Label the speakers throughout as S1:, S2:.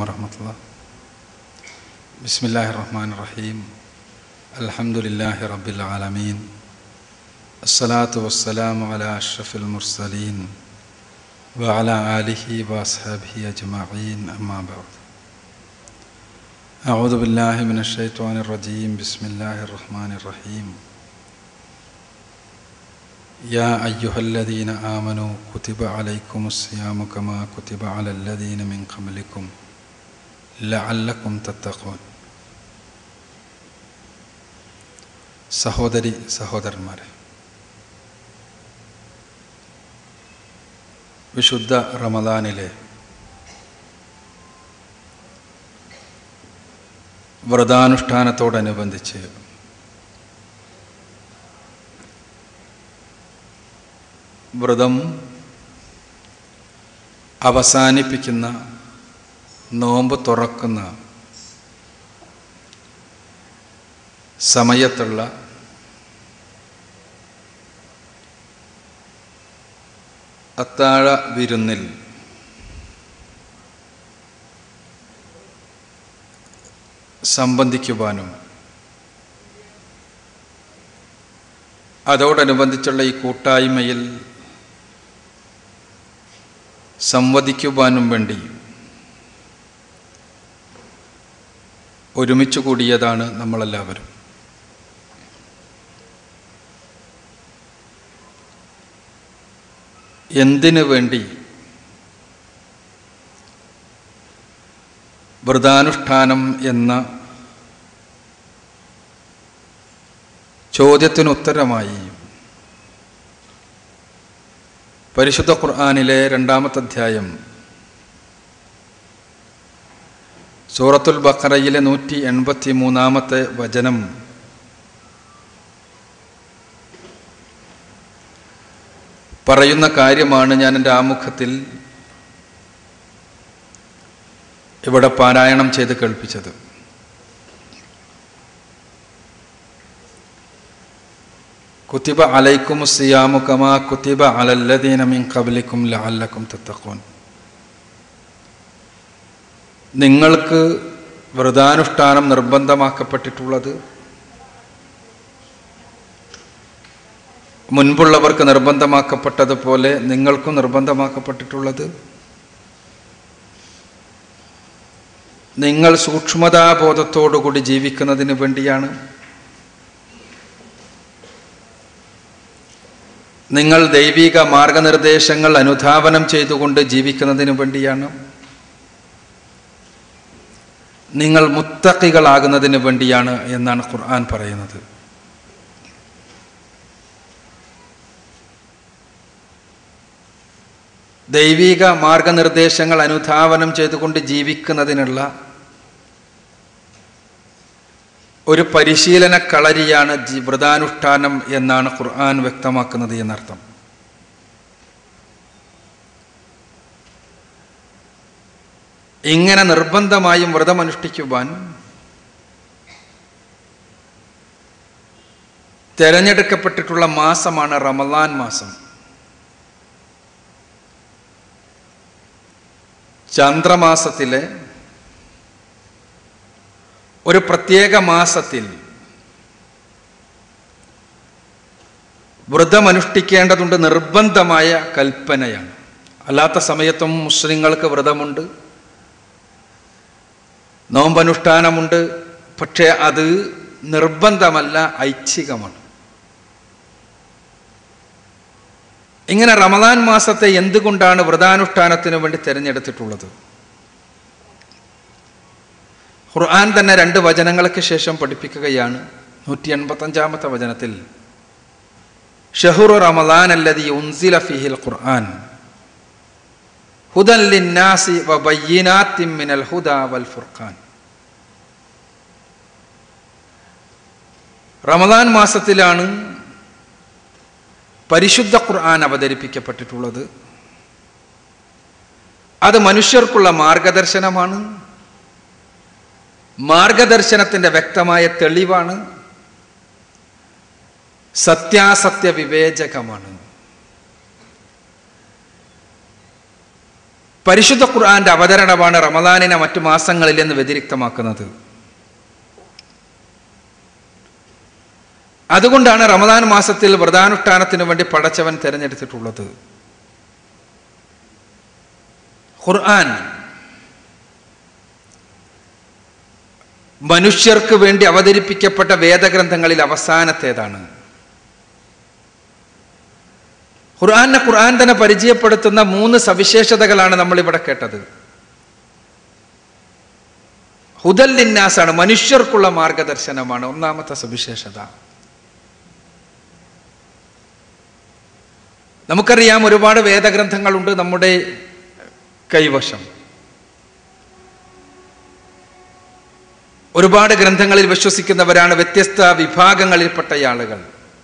S1: ورحمة الله بسم الله الرحمن الرحيم الحمد لله رب العالمين الصلاة والسلام على أشرف المرسلين وعلى آله وأصحابه أجمعين أما بعد أعوذ بالله من الشيطان الرجيم بسم الله الرحمن الرحيم يا أيها الذين آمنوا كتب عليكم الصيام كما كتب على الذين من قبلكم لعلكم تتقون സഹോദരി സഹോദരന്മാരെ വിശുദ്ധ റമദാനിലെ വ്രതാനുഷ്ഠാനത്തോടനുബന്ധിച്ച് വ്രതം അവസാനിപ്പിക്കുന്ന നോമ്പ് തുറക്കുന്ന സമയത്തുള്ള അത്താഴ വിരുന്നിൽ സംബന്ധിക്കുവാനും അതോടനുബന്ധിച്ചുള്ള ഈ കൂട്ടായ്മയിൽ സംവദിക്കുവാനും വേണ്ടി ഒരുമിച്ച് കൂടിയതാണ് നമ്മളെല്ലാവരും എന്തിനു വേണ്ടി വ്രതാനുഷ്ഠാനം എന്ന ചോദ്യത്തിന് ഉത്തരമായി പരിശുദ്ധ ഖുർആാനിലെ രണ്ടാമത്തെ അധ്യായം സൂറത്തുൽ ബക്കറയിലെ നൂറ്റി എൺപത്തി മൂന്നാമത്തെ വചനം പറയുന്ന കാര്യമാണ് ഞാൻ എൻ്റെ ആമുഖത്തിൽ ഇവിടെ പാരായണം ചെയ്ത് കേൾപ്പിച്ചത് കുത്തിബ അലൈക്കും സിയാമു കമാ കുത്തിബ അലല്ലദീന മിൻ കബലിക്കും ലഅല്ലക്കും തത്തഖൂൻ നിങ്ങൾക്ക് വ്രതാനുഷ്ഠാനം നിർബന്ധമാക്കപ്പെട്ടിട്ടുള്ളത് മുൻപുള്ളവർക്ക് നിർബന്ധമാക്കപ്പെട്ടതുപോലെ നിങ്ങൾക്കും നിർബന്ധമാക്കപ്പെട്ടിട്ടുള്ളത് നിങ്ങൾ സൂക്ഷ്മതാബോധത്തോടുകൂടി ജീവിക്കുന്നതിന് വേണ്ടിയാണ് നിങ്ങൾ ദൈവിക മാർഗനിർദ്ദേശങ്ങൾ അനുധാവനം ചെയ്തുകൊണ്ട് ജീവിക്കുന്നതിന് വേണ്ടിയാണ് നിങ്ങൾ മുത്തക്കികളാകുന്നതിന് വേണ്ടിയാണ് എന്നാണ് ഖുർആൻ പറയുന്നത് ദൈവിക മാർഗനിർദ്ദേശങ്ങൾ അനുധാവനം ചെയ്തുകൊണ്ട് ജീവിക്കുന്നതിനുള്ള ഒരു പരിശീലന കളരിയാണ് വ്രതാനുഷ്ഠാനം എന്നാണ് ഖുർആൻ വ്യക്തമാക്കുന്നത് എന്നർത്ഥം ഇങ്ങനെ നിർബന്ധമായും വ്രതമനുഷ്ഠിക്കുവാൻ തിരഞ്ഞെടുക്കപ്പെട്ടിട്ടുള്ള മാസമാണ് റമലാൻ മാസം ചന്ദ്രമാസത്തിലെ ഒരു പ്രത്യേക മാസത്തിൽ വ്രതമനുഷ്ഠിക്കേണ്ടതുണ്ട് നിർബന്ധമായ കൽപ്പനയാണ് അല്ലാത്ത സമയത്തും മുസ്ലിങ്ങൾക്ക് വ്രതമുണ്ട് നോമ്പനുഷ്ഠാനമുണ്ട് പക്ഷേ അത് നിർബന്ധമല്ല ഐച്ഛികമാണ് ഇങ്ങനെ റമദാൻ മാസത്തെ എന്തുകൊണ്ടാണ് വ്രതാനുഷ്ഠാനത്തിന് വേണ്ടി തിരഞ്ഞെടുത്തിട്ടുള്ളത് ഖുർആൻ തന്നെ രണ്ട് വചനങ്ങൾക്ക് ശേഷം പഠിപ്പിക്കുകയാണ് നൂറ്റി എൺപത്തഞ്ചാമത്തെ വചനത്തിൽ ഷഹുറു റമദാൻ അല്ലതി ഉൻസില ഫിഹിൽ ഖുർആൻ ഹുദൻ ലിന്നാസി വബയ്യിനാത്തിൻ മിനൽ ഹുദ വൽ ഫുർഖാൻ റമദാൻ മാസത്തിലാണ് പരിശുദ്ധ ഖുർആൻ അവതരിപ്പിക്കപ്പെട്ടിട്ടുള്ളത് അത് മനുഷ്യർക്കുള്ള മാർഗദർശനമാണ് മാർഗദർശനത്തിൻ്റെ വ്യക്തമായ തെളിവാണ് സത്യാസത്യ വിവേചകമാണ് പരിശുദ്ധ ഖുർആന്റെ അവതരണമാണ് റമദാനിനെ മറ്റു മാസങ്ങളിൽ നിന്ന് വ്യതിരിക്തമാക്കുന്നത് അതുകൊണ്ടാണ് റമദാൻ മാസത്തിൽ വ്രതാനുഷ്ഠാനത്തിന് വേണ്ടി പടച്ചവൻ തിരഞ്ഞെടുത്തിട്ടുള്ളത് ഖുർആൻ മനുഷ്യർക്ക് വേണ്ടി അവതരിപ്പിക്കപ്പെട്ട വേദഗ്രന്ഥങ്ങളിൽ അവസാനത്തേതാണ് ഖുർആനെ ഖുർആൻ തന്നെ പരിചയപ്പെടുത്തുന്ന മൂന്ന് സവിശേഷതകളാണ് നമ്മൾ ഇവിടെ കേട്ടത് ഹുദല്ലിന്നാസാണ് മനുഷ്യർക്കുള്ള മാർഗദർശനമാണ് ഒന്നാമത്തെ സവിശേഷത നമുക്കറിയാം ഒരുപാട് വേദഗ്രന്ഥങ്ങളുണ്ട് നമ്മുടെ കൈവശം ഒരുപാട് ഗ്രന്ഥങ്ങളിൽ വിശ്വസിക്കുന്നവരാണ് വ്യത്യസ്ത വിഭാഗങ്ങളിൽപ്പെട്ട ആളുകൾ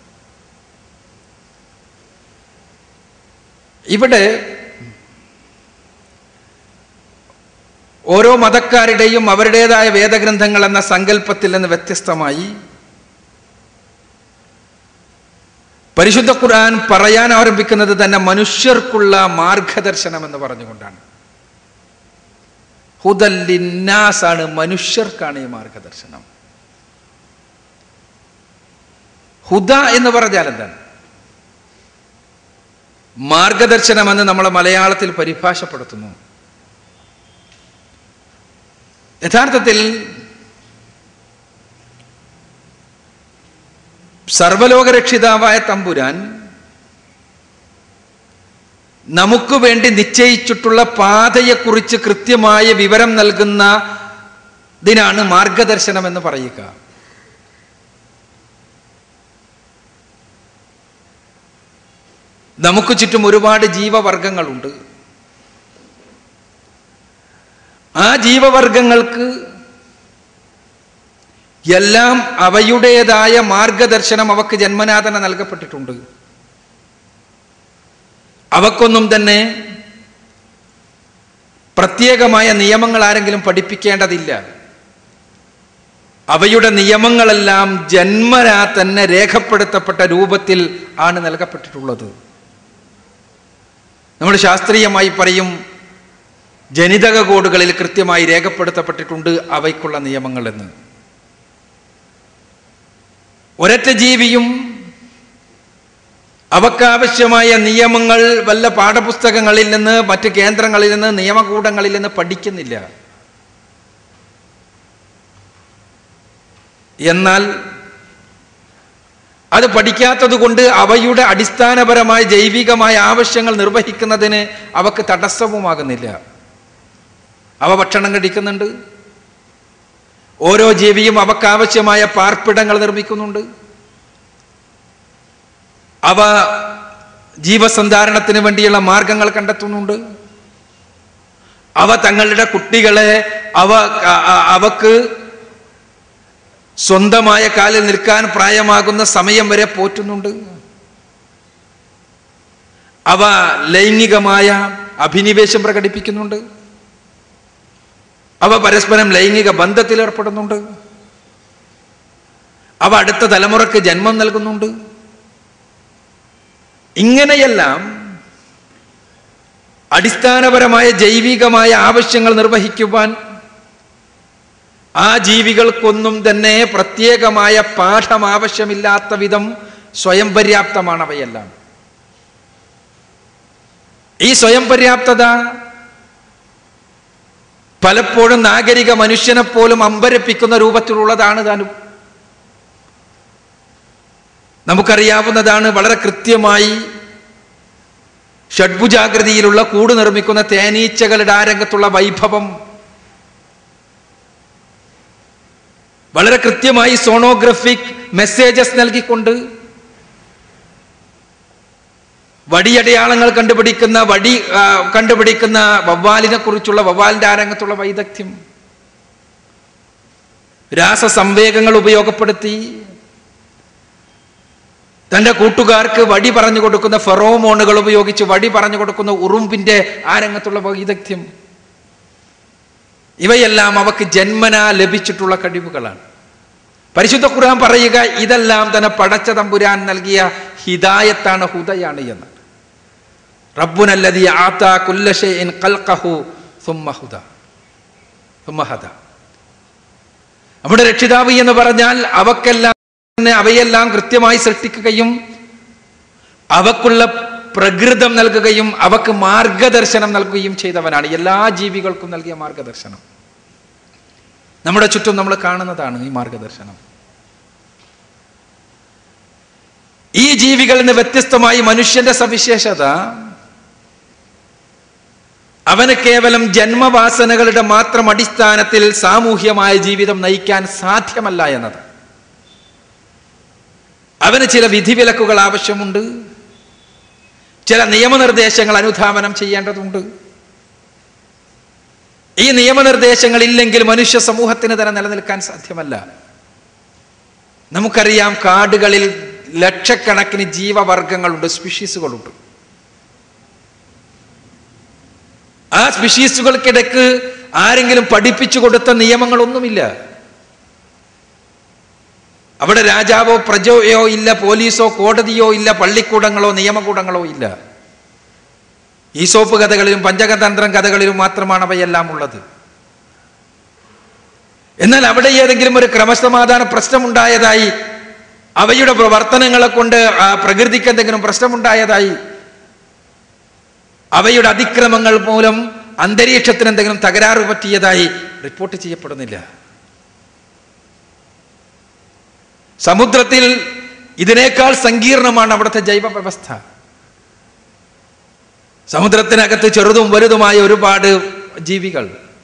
S1: ഇവിടെ ഓരോ മതക്കാരുടെയും അവരുടേതായ വേദഗ്രന്ഥങ്ങൾ എന്ന സങ്കല്പത്തിൽ നിന്ന് വ്യത്യസ്തമായി പരിശുദ്ധ ഖുർആൻ പറയാൻ ആരംഭിക്കുന്നത് തന്നെ മനുഷ്യർക്കുള്ള മാർഗദർശനം എന്ന് പറഞ്ഞുകൊണ്ടാണ് ഹുദല്ലിന്നാസാണ് മനുഷ്യർക്കാണ് ഈ മാർഗദർശനം ഹുദ എന്ന് പറഞ്ഞാൽ എന്താണ് മാർഗദർശനമെന്ന് നമ്മൾ മലയാളത്തിൽ പരിഭാഷപ്പെടുത്തുന്നു യഥാർത്ഥത്തിൽ സർവലോകരക്ഷിതാവായ തമ്പുരാൻ നമുക്ക് വേണ്ടി നിശ്ചയിച്ചിട്ടുള്ള പാതയെക്കുറിച്ച് കൃത്യമായ വിവരം നൽകുന്ന ഇതിനാണ് മാർഗദർശനം എന്ന് പറയുക നമുക്ക് ചുറ്റും ഒരുപാട് ജീവവർഗങ്ങളുണ്ട് ആ ജീവവർഗങ്ങൾക്ക് എല്ലാം അവയുടേതായ മാർഗദർശനം അവക്ക് ജന്മനാഥന നൽകപ്പെട്ടിട്ടുണ്ട് അവക്കൊന്നും തന്നെ പ്രത്യേകമായ നിയമങ്ങൾ ആരെങ്കിലും പഠിപ്പിക്കേണ്ടതില്ല അവയുടെ നിയമങ്ങളെല്ലാം ജന്മനാ തന്നെ രേഖപ്പെടുത്തപ്പെട്ട രൂപത്തിൽ ആണ് നൽകപ്പെട്ടിട്ടുള്ളത് നമ്മൾ ശാസ്ത്രീയമായി പറയും ജനിതക കോഡുകളിൽ കൃത്യമായി രേഖപ്പെടുത്തപ്പെട്ടിട്ടുണ്ട് അവയ്ക്കുള്ള നിയമങ്ങളെന്ന് ഒരൊറ്റ ജീവിയും അവക്കാവശ്യമായ നിയമങ്ങൾ വല്ല പാഠപുസ്തകങ്ങളിൽ നിന്ന് മറ്റ് കേന്ദ്രങ്ങളിൽ നിന്ന് നിയമകൂടങ്ങളിൽ നിന്ന് പഠിക്കുന്നില്ല എന്നാൽ അത് പഠിക്കാത്തത് കൊണ്ട് അവയുടെ അടിസ്ഥാനപരമായ ജൈവികമായ ആവശ്യങ്ങൾ നിർവഹിക്കുന്നതിന് അവക്ക് തടസ്സവുമാകുന്നില്ല അവ ഭക്ഷണം കഴിക്കുന്നുണ്ട് ഓരോ ജീവിയും അവക്കാവശ്യമായ പാർപ്പിടങ്ങൾ നിർമ്മിക്കുന്നുണ്ട് അവ ജീവസന്ധാരണത്തിന് വേണ്ടിയുള്ള മാർഗങ്ങൾ കണ്ടെത്തുന്നുണ്ട് അവ തങ്ങളുടെ കുട്ടികളെ അവ അവക്ക് സ്വന്തമായ കാലിൽ നിൽക്കാൻ പ്രായമാകുന്ന സമയം വരെ പോറ്റുന്നുണ്ട് അവ ലൈംഗികമായ അഭിനിവേശം പ്രകടിപ്പിക്കുന്നുണ്ട് അവ പരസ്പരം ലൈംഗിക ബന്ധത്തിൽ ഏർപ്പെടുന്നുണ്ട് അവ അടുത്ത തലമുറക്ക് ജന്മം നൽകുന്നുണ്ട് ഇങ്ങനെയെല്ലാം അടിസ്ഥാനപരമായ ജൈവികമായ ആവശ്യങ്ങൾ നിർവഹിക്കുവാൻ ആ ജീവികൾക്കൊന്നും തന്നെ പ്രത്യേകമായ പാഠം ആവശ്യമില്ലാത്ത വിധം സ്വയം പര്യാപ്തമാണ് അവയെല്ലാം ഈ സ്വയം പര്യാപ്തത പലപ്പോഴും നാഗരിക മനുഷ്യനെ പോലും അമ്പരപ്പിക്കുന്ന രൂപത്തിലുള്ളതാണ് താനും നമുക്കറിയാവുന്നതാണ് വളരെ കൃത്യമായി ഷഡ്ഭുജാകൃതിയിലുള്ള കൂട് നിർമ്മിക്കുന്ന തേനീച്ചകളുടെ ആ രംഗത്തുള്ള വൈഭവം വളരെ കൃത്യമായി സോണോഗ്രഫിക് മെസ്സേജസ് നൽകിക്കൊണ്ട് വടിയടയാളങ്ങൾ കണ്ടുപിടിക്കുന്ന വടി ആ, കണ്ടുപിടിക്കുന്ന വവ്വാലിനെ കുറിച്ചുള്ള വവ്വാലിന്റെ ആ രംഗത്തുള്ള വൈദഗ്ധ്യം രാസസംവേഗങ്ങൾ ഉപയോഗപ്പെടുത്തി തന്റെ കൂട്ടുകാർക്ക് വടി പറഞ്ഞു കൊടുക്കുന്ന ഫെറോമോണുകൾ ഉപയോഗിച്ച് വടി പറഞ്ഞു കൊടുക്കുന്ന ഉറുമ്പിന്റെ ആ രംഗത്തുള്ള വൈദഗ്ധ്യം ഇവയെല്ലാം അവക്ക് ജന്മനാ ലഭിച്ചിട്ടുള്ള കഴിവുകളാണ് പരിശുദ്ധ ഖുർആൻ പറയുക ഇതെല്ലാം തന്നെ പടച്ച തമ്പുരാൻ നൽകിയ ഹിദായത്താണ് ഹുദയാണ് എന്ന് റബ്ബുനല്ലതി ആത്താ കുല്ല ഷൈഇൻ ഖൽഖഹു സുമ്മ ഹുദ സുമ്മ ഹദ നമ്മുടെ രക്ഷിതാവ് എന്ന് പറഞ്ഞാൽ അവക്കെല്ലാം തന്നെ അവയെല്ലാം കൃത്യമായി സൃഷ്ടിക്കുകയും അവക്കുള്ള പ്രകൃതം നൽകുകയും അവക്ക് മാർഗദർശനം നൽകുകയും ചെയ്തവനാണ് എല്ലാ ജീവികൾക്കും നൽകിയ മാർഗദർശനം നമ്മുടെ ചുറ്റും നമ്മൾ കാണുന്നതാണ് ഈ മാർഗദർശനം ഈ ജീവികളിൽ നിന്ന് വ്യത്യസ്തമായി മനുഷ്യന്റെ സവിശേഷത അവന് കേവലം ജന്മവാസനകളുടെ മാത്രം അടിസ്ഥാനത്തിൽ സാമൂഹ്യമായ ജീവിതം നയിക്കാൻ സാധ്യമല്ല എന്നത് അവന് ചില വിധിവിലക്കുകൾ ആവശ്യമുണ്ട് ചില നിയമനിർദ്ദേശങ്ങൾ അനുധാവനം ചെയ്യേണ്ടതുണ്ട് ഈ നിയമനിർദ്ദേശങ്ങൾ ഇല്ലെങ്കിൽ മനുഷ്യ സമൂഹത്തിന് തന്നെ നിലനിൽക്കാൻ സാധ്യമല്ല നമുക്കറിയാം കാടുകളിൽ ലക്ഷക്കണക്കിന് ജീവവർഗങ്ങളുണ്ട് സ്പീഷീസുകളുണ്ട് ആ സ്പീഷീസുകൾക്കിടക്ക് ആരെങ്കിലും പഠിപ്പിച്ചു കൊടുത്ത നിയമങ്ങളൊന്നുമില്ല അവിടെ രാജാവോ പ്രജയോ ഇല്ല പോലീസോ കോടതിയോ ഇല്ല പള്ളിക്കൂടങ്ങളോ നിയമകൂടങ്ങളോ ഇല്ല ഈസോപ്പ് കഥകളിലും പഞ്ചകതന്ത്രം കഥകളിലും മാത്രമാണ് അവയെല്ലാം ഉള്ളത് എന്നാൽ അവിടെ ഏതെങ്കിലും ഒരു ക്രമസമാധാന പ്രശ്നമുണ്ടായതായി അവയുടെ പ്രവർത്തനങ്ങളെ കൊണ്ട് ആ പ്രകൃതിക്ക് എന്തെങ്കിലും പ്രശ്നമുണ്ടായതായി അവയുടെ അതിക്രമങ്ങൾ മൂലം അന്തരീക്ഷത്തിന് എന്തെങ്കിലും തകരാറ് പറ്റിയതായി റിപ്പോർട്ട് ചെയ്യപ്പെടുന്നില്ല സമുദ്രത്തിൽ ഇതിനേക്കാൾ സങ്കീർണമാണ് അവിടുത്തെ ജൈവ വ്യവസ്ഥ സമുദ്രത്തിനകത്ത് ചെറുതും വലുതുമായ ഒരുപാട് ജീവികൾ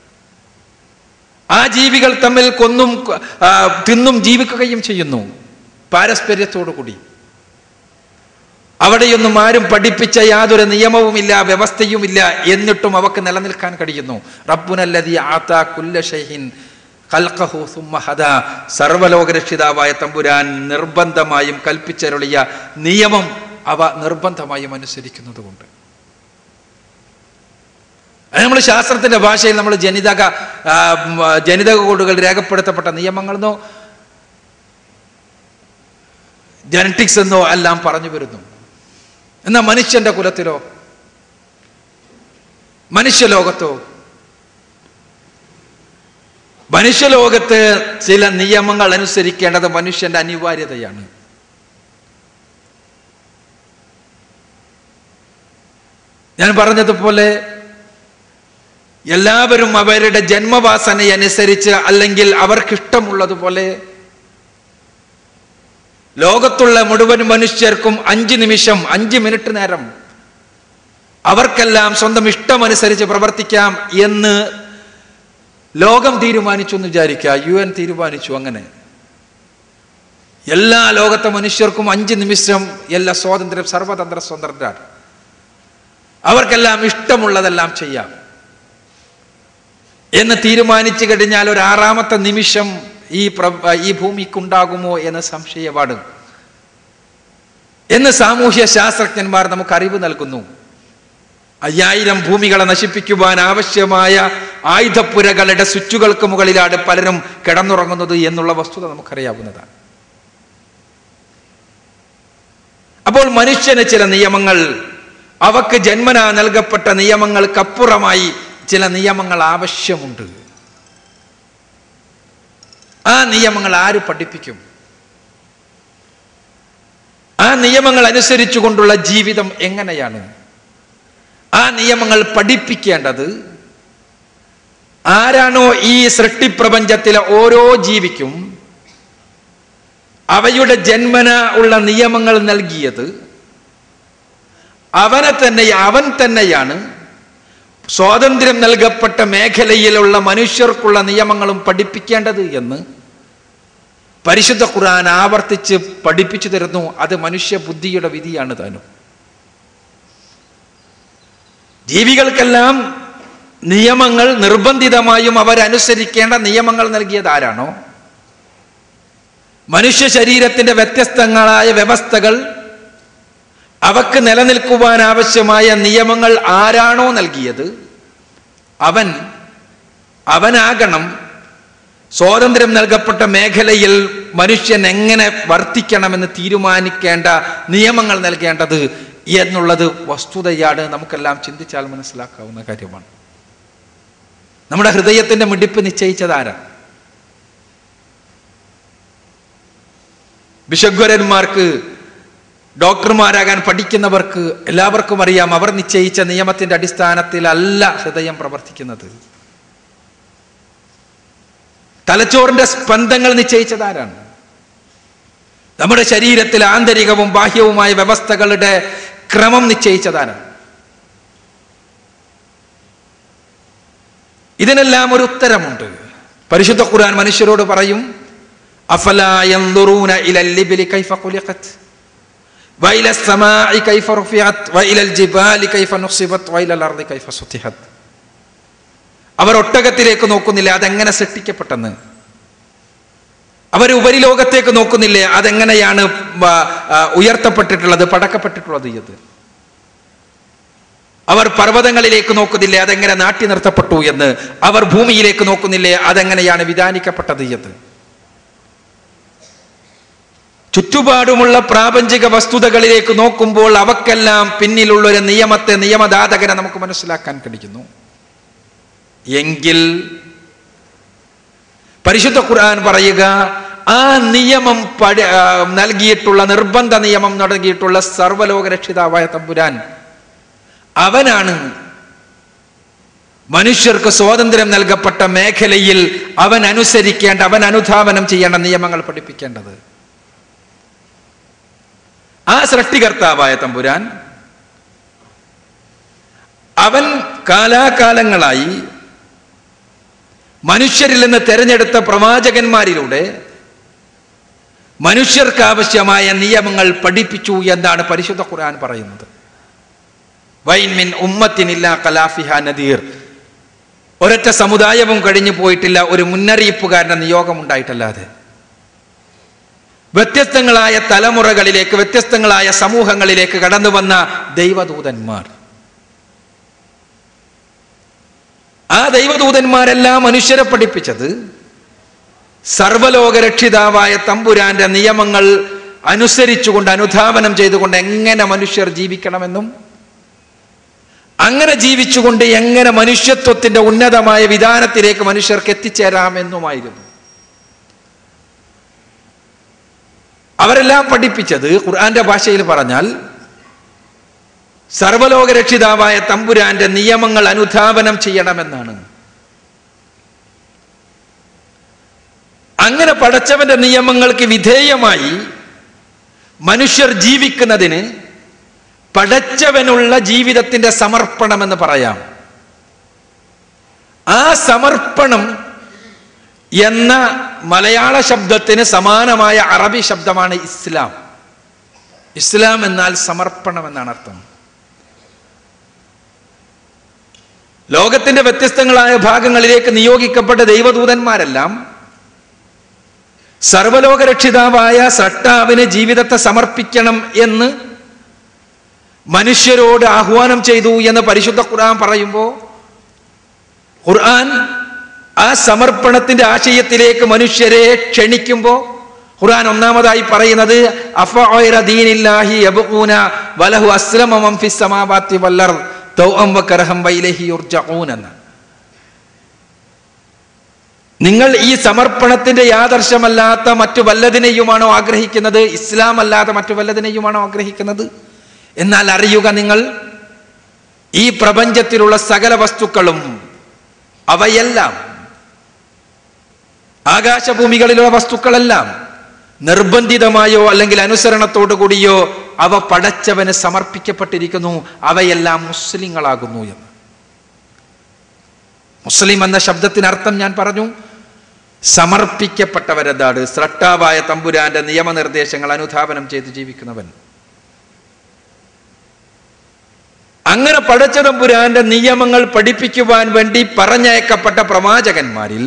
S1: ആ ജീവികൾ തമ്മിൽ കൊന്നും ആ, തിന്നും ജീവിക്കുകയും ചെയ്യുന്നു പാരസ്പര്യത്തോടു കൂടി അവിടെയൊന്നും ആരും പഠിപ്പിച്ച യാതൊരു നിയമവുമില്ല വ്യവസ്ഥയുമില്ല എന്നിട്ടും അവക്ക് നിലനിൽക്കാൻ കഴിയുന്നു റബ്ബുനല്ലതി ആത്താ കുല്ല ഷൈഹിൻ ഖൽഖഹു സുമ്മ ഹദാ സർവലോകരക്ഷിതാവായ തമ്പുരാൻ നിർബന്ധമായും കൽപ്പിച്ചരുളിയ നിയമം അവ നിർബന്ധമായും അനുസരിക്കുന്നതുകൊണ്ട് അത് നമ്മൾ ശാസ്ത്രത്തിന്റെ ഭാഷയിൽ നമ്മൾ ജനിതക ആ, ഉം, ജനിതക കോഡുകൾ രേഖപ്പെടുത്തപ്പെട്ട നിയമങ്ങളെന്നോ ജനറ്റിക്സ് എന്നോ എല്ലാം പറഞ്ഞു വരുന്നു എന്നാൽ മനുഷ്യന്റെ കുലത്തിലോ മനുഷ്യലോകത്തോ മനുഷ്യലോകത്ത് ചില നിയമങ്ങൾ അനുസരിക്കേണ്ടത് മനുഷ്യന്റെ അനിവാര്യതയാണ് ഞാൻ പറഞ്ഞതുപോലെ എല്ലാവരും അവരുടെ ജന്മവാസനയനുസരിച്ച് അല്ലെങ്കിൽ അവർക്കിഷ്ടമുള്ളതുപോലെ ലോകത്തുള്ള മുഴുവൻ മനുഷ്യർക്കും അഞ്ച് നിമിഷം അഞ്ച് മിനിറ്റ് നേരം അവർക്കെല്ലാം സ്വന്തം ഇഷ്ടമനുസരിച്ച് പ്രവർത്തിക്കാം എന്ന് ലോകം തീരുമാനിച്ചു എന്ന് വിചാരിക്കുക യു എൻ തീരുമാനിച്ചു അങ്ങനെ എല്ലാ ലോകത്തെ മനുഷ്യർക്കും അഞ്ച് നിമിഷം എല്ലാ സ്വാതന്ത്ര്യം സർവതന്ത്ര സ്വതന്ത്രരാണ് അവർക്കെല്ലാം ഇഷ്ടമുള്ളതെല്ലാം ചെയ്യാം എന്ന് തീരുമാനിച്ചു കഴിഞ്ഞാൽ ഒരു ആറാമത്തെ നിമിഷം ഈ പ്ര- ഈ ഭൂമിക്കുണ്ടാകുമോ എന്ന് സംശയപാട് എന്ന് സാമൂഹ്യ ശാസ്ത്രജ്ഞന്മാർ നമുക്ക് അറിവ് നൽകുന്നു അയ്യായിരം ഭൂമികളെ നശിപ്പിക്കുവാൻ ആവശ്യമായ ആയുധപ്പുരകളുടെ സ്വിച്ചുകൾക്ക് മുകളിലാണ് പലരും കിടന്നുറങ്ങുന്നത് എന്നുള്ള വസ്തുത നമുക്കറിയാവുന്നതാണ് അപ്പോൾ മനുഷ്യന് ചില നിയമങ്ങൾ അവക്ക് ജന്മന നൽകപ്പെട്ട നിയമങ്ങൾക്കപ്പുറമായി ചില നിയമങ്ങൾ ആവശ്യമുണ്ട് ആ നിയമങ്ങൾ ആര് പഠിപ്പിക്കും ആ നിയമങ്ങൾ അനുസരിച്ചുകൊണ്ടുള്ള ജീവിതം എങ്ങനെയാണ് ആ നിയമങ്ങൾ പഠിപ്പിക്കേണ്ടത് ആരാണോ ഈ സൃഷ്ടിപ്രപഞ്ചത്തിലെ ഓരോ ജീവിക്കും അവയുടെ ജന്മന ഉള്ള നിയമങ്ങൾ നൽകിയത് അവനെ തന്നെ അവൻ തന്നെയാണ് സ്വാതന്ത്ര്യം നൽകപ്പെട്ട മേഖലയിലുള്ള മനുഷ്യർക്കുള്ള നിയമങ്ങളും പഠിപ്പിക്കേണ്ടത് എന്ന് പരിശുദ്ധ ഖുർആൻ ആവർത്തിച്ച് പഠിപ്പിച്ചു തരുന്നു അത് മനുഷ്യ ബുദ്ധിയുടെ വിധിയാണ് താനും ജീവികൾക്കെല്ലാം നിയമങ്ങൾ നിർബന്ധിതമായും അവരനുസരിക്കേണ്ട നിയമങ്ങൾ നൽകിയത് ആരാണോ മനുഷ്യ ശരീരത്തിന്റെ വ്യത്യസ്തങ്ങളായ വ്യവസ്ഥകൾ അവക്ക് നിലനിൽക്കുവാൻ ആവശ്യമായ നിയമങ്ങൾ ആരാണോ നൽകിയത് അവൻ അവനാകണം സ്വാതന്ത്ര്യം നൽകപ്പെട്ട മേഖലയിൽ മനുഷ്യൻ എങ്ങനെ വർത്തിക്കണമെന്ന് തീരുമാനിക്കേണ്ട നിയമങ്ങൾ നൽകേണ്ടത് എന്നുള്ളത് വസ്തുതയാണ് നമുക്കെല്ലാം ചിന്തിച്ചാൽ മനസ്സിലാക്കാവുന്ന കാര്യമാണ് നമ്മുടെ ഹൃദയത്തിന്റെ മിടിപ്പ് നിശ്ചയിച്ചതാരാ വിശഗ്വരന്മാർക്ക് ഡോക്ടർമാരാകാൻ പഠിക്കുന്നവർക്ക് എല്ലാവർക്കും അറിയാം അവർ നിശ്ചയിച്ച നിയമത്തിന്റെ അടിസ്ഥാനത്തിലല്ല ഹൃദയം പ്രവർത്തിക്കുന്നത് തലച്ചോറിന്റെ സ്പന്ദങ്ങൾ നിശ്ചയിച്ചതാരാണ് നമ്മുടെ ശരീരത്തിൽ ആന്തരികവും ബാഹ്യവുമായ വ്യവസ്ഥകളുടെ ക്രമം നിശ്ചയിച്ചതാരാണ് ഇതിനെല്ലാം ഒരു ഉത്തരമുണ്ട് പരിശുദ്ധ ഖുർആൻ മനുഷ്യരോട് പറയും അഫലാ യൻദുറൂന ഇലൽ ലിബ്ലി കൈഫ ഖുലിഖത് وإلى السماء كيف رفعت وإلى الجبال كيف نصبت وإلى الأرض كيف سطحت അവർ ഒട്ടകത്തിലേക്ക് നോക്കുന്നില്ല അതെങ്ങനെ സൃഷ്ടിക്കപ്പെട്ടെന്ന് അവർ ഉപരിലോകത്തേക്ക് നോക്കുന്നില്ലേ അതെങ്ങനെയാണ് ബ- ആ, ഉയർത്തപ്പെട്ടിട്ടുള്ളത് പടക്കപ്പെട്ടിട്ടുള്ളത് ഇത് അവർ പർവ്വതങ്ങളിലേക്ക് നോക്കുന്നില്ലേ അതെങ്ങനെ നാട്ടി നിർത്തപ്പെട്ടു എന്ന് അവർ ഭൂമിയിലേക്ക് നോക്കുന്നില്ലേ അതെങ്ങനെയാണ് വിധാനിക്കപ്പെട്ടത് എന്ന് ചുറ്റുപാടുമുള്ള പ്രാപഞ്ചിക വസ്തുതകളിലേക്ക് നോക്കുമ്പോൾ അവക്കെല്ലാം പിന്നിലുള്ള ഒരു നിയമത്തെ നിയമദാതകനെ നമുക്ക് മനസ്സിലാക്കാൻ കഴിയുന്നു എങ്കിൽ പരിശുദ്ധ ഖുർആൻ പറയുക ആ നിയമം പഠ ആ, നൽകിയിട്ടുള്ള നിർബന്ധ നിയമം നൽകിയിട്ടുള്ള സർവ്വലോക രക്ഷിതാവായ തമ്പുരാൻ അവനാണ് മനുഷ്യർക്ക് സ്വാതന്ത്ര്യം നൽകപ്പെട്ട മേഖലയിൽ അവൻ അനുസരിക്കേണ്ട അവൻ അനുധാവനം ചെയ്യേണ്ട നിയമങ്ങൾ പഠിപ്പിക്കേണ്ടത് ആ സൃഷ്ടികർത്താവായ തമ്പുരാൻ അവൻ കാലാകാലങ്ങളായി മനുഷ്യരിൽ നിന്ന് തെരഞ്ഞെടുത്ത പ്രവാചകന്മാരിലൂടെ മനുഷ്യർക്ക് ആവശ്യമായ നിയമങ്ങൾ പഠിപ്പിച്ചു എന്നാണ് പരിശുദ്ധ ഖുർആൻ പറയുന്നത് വൈൻ മിൻ ഉമ്മത്തിനില്ല കലാഫിഹ നദീർ ഒരൊറ്റ സമുദായവും കഴിഞ്ഞു പോയിട്ടില്ല ഒരു മുന്നറിയിപ്പുകാരന്റെ നിയോഗം ഉണ്ടായിട്ടല്ലാതെ വ്യത്യസ്തങ്ങളായ തലമുറകളിലേക്ക് വ്യത്യസ്തങ്ങളായ സമൂഹങ്ങളിലേക്ക് കടന്നു വന്ന ദൈവദൂതന്മാർ ആ ദൈവദൂതന്മാരെല്ലാം മനുഷ്യരെ പഠിപ്പിച്ചത് സർവലോക രക്ഷിതാവായ തമ്പുരാന്റെ നിയമങ്ങൾ അനുസരിച്ചുകൊണ്ട് അനുധാവനം ചെയ്തുകൊണ്ട് എങ്ങനെ മനുഷ്യർ ജീവിക്കണമെന്നും അങ്ങനെ ജീവിച്ചുകൊണ്ട് എങ്ങനെ മനുഷ്യത്വത്തിന്റെ ഉന്നതമായ വിധാനത്തിലേക്ക് മനുഷ്യർക്ക് എത്തിച്ചേരാമെന്നുമായിരുന്നു അവരെല്ലാം പഠിപ്പിച്ചത് ഖുർആന്റെ ഭാഷയിൽ പറഞ്ഞാൽ സർവലോക രക്ഷിതാവായ തമ്പുരാന്റെ നിയമങ്ങൾ അനുധാവനം ചെയ്യണമെന്നാണ് അങ്ങനെ പടച്ചവന്റെ നിയമങ്ങൾക്ക് വിധേയമായി മനുഷ്യർ ജീവിക്കുന്നതിന് പടച്ചവനുള്ള ജീവിതത്തിന്റെ സമർപ്പണമെന്ന് പറയാം ആ സമർപ്പണം എന്ന മലയാള ശബ്ദത്തിന് സമാനമായ അറബി ശബ്ദമാണ് ഇസ്ലാം ഇസ്ലാം എന്നാൽ സമർപ്പണം എന്നാണ് അർത്ഥം ലോകത്തിന്റെ വ്യത്യസ്തങ്ങളായ ഭാഗങ്ങളിലേക്ക് നിയോഗിക്കപ്പെട്ട ദൈവദൂതന്മാരെല്ലാം സർവലോക രക്ഷിതാവായ സട്ടാവിന് ജീവിതത്തെ സമർപ്പിക്കണം എന്ന് മനുഷ്യരോട് ആഹ്വാനം ചെയ്തു എന്ന് പരിശുദ്ധ ഖുർആൻ പറയുമ്പോൾ ഖുർആൻ ആ സമർപ്പണത്തിന്റെ ആശയത്തിലേക്ക് മനുഷ്യരെ ക്ഷണിക്കുമ്പോൾ ഖുർആൻ ഒന്നാമതായി പറയുന്നത് അഫഅയ്റ ദീനില്ലാഹി യബ്ഊന വലഹു അസ്ലമ മൻ ഫിസ് സമാവാതി വൽ അർദ് തൗഅം വകറഹം വൈലഹി യുർജഊൻ എന്ന് നിങ്ങൾ ഈ സമർപ്പണത്തിന്റെ യാദർശമല്ലാത്ത മറ്റു വല്ലതിനെയുമാണോ ആഗ്രഹിക്കുന്നത് ഇസ്ലാം അല്ലാത്ത മറ്റു വല്ലതിനെയുമാണോ ആഗ്രഹിക്കുന്നത് എന്നാൽ അറിയുക നിങ്ങൾ ഈ പ്രപഞ്ചത്തിലുള്ള സകല വസ്തുക്കളും അവയെല്ലാം ആകാശഭൂമികളിലുള്ള വസ്തുക്കളെല്ലാം നിർബന്ധിതമായോ അല്ലെങ്കിൽ അനുസരണത്തോടു കൂടിയോ അവ പടച്ചവന് സമർപ്പിക്കപ്പെട്ടിരിക്കുന്നു അവയെല്ലാം മുസ്ലിങ്ങളാകുന്നു എന്ന് മുസ്ലിം എന്ന ശബ്ദത്തിനർത്ഥം ഞാൻ പറഞ്ഞു സമർപ്പിക്കപ്പെട്ടവരെന്താണ് സ്രട്ടാവായ തമ്പുരാന്റെ നിയമനിർദ്ദേശങ്ങൾ അനുധാവനം ചെയ്ത് ജീവിക്കുന്നവൻ അങ്ങനെ പടച്ച തമ്പുരാന്റെ നിയമങ്ങൾ പഠിപ്പിക്കുവാൻ വേണ്ടി പറഞ്ഞയക്കപ്പെട്ട പ്രവാചകന്മാരിൽ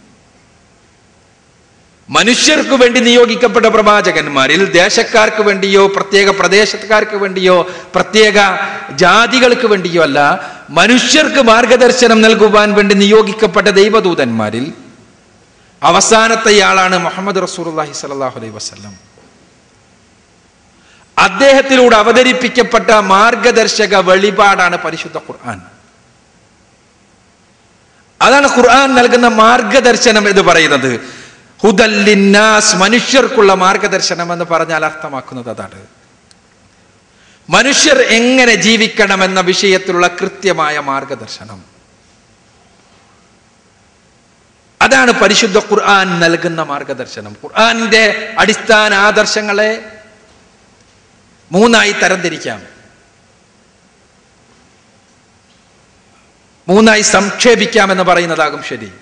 S1: മനുഷ്യർക്ക് വേണ്ടി നിയോഗിക്കപ്പെട്ട പ്രവാചകന്മാരിൽ ദേശക്കാർക്ക് വേണ്ടിയോ പ്രത്യേക പ്രദേശക്കാർക്ക് വേണ്ടിയോ പ്രത്യേക ജാതികൾക്ക് വേണ്ടിയോ അല്ല മനുഷ്യർക്ക് മാർഗദർശനം നൽകുവാൻ വേണ്ടി നിയോഗിക്കപ്പെട്ട ദൈവദൂതന്മാരിൽ അവസാനത്തെയാളാണ് മുഹമ്മദ് റസൂർഹി സലാഹു അലൈഹി വസ്ലം അദ്ദേഹത്തിലൂടെ അവതരിപ്പിക്കപ്പെട്ട മാർഗദർശക വെളിപാടാണ് പരിശുദ്ധ ഖുർആൻ അതാണ് ഖുർആൻ നൽകുന്ന മാർഗദർശനം എന്ന് പറയുന്നത് ഹുദല്ലിന്നാസ് മനുഷ്യർക്കുള്ള മാർഗദർശനം എന്ന് പറഞ്ഞാൽ അർത്ഥമാക്കുന്നത് അതാണ് മനുഷ്യർ എങ്ങനെ ജീവിക്കണമെന്ന വിഷയത്തിലുള്ള കൃത്യമായ മാർഗദർശനം അതാണ് പരിശുദ്ധ ഖുർആൻ നൽകുന്ന മാർഗദർശനം ഖുർആനിന്റെ അടിസ്ഥാന ആദർശങ്ങളെ മൂന്നായി തരംതിരിക്കാം മൂന്നായി സംക്ഷേപിക്കാമെന്ന് പറയുന്നതാകും ശരി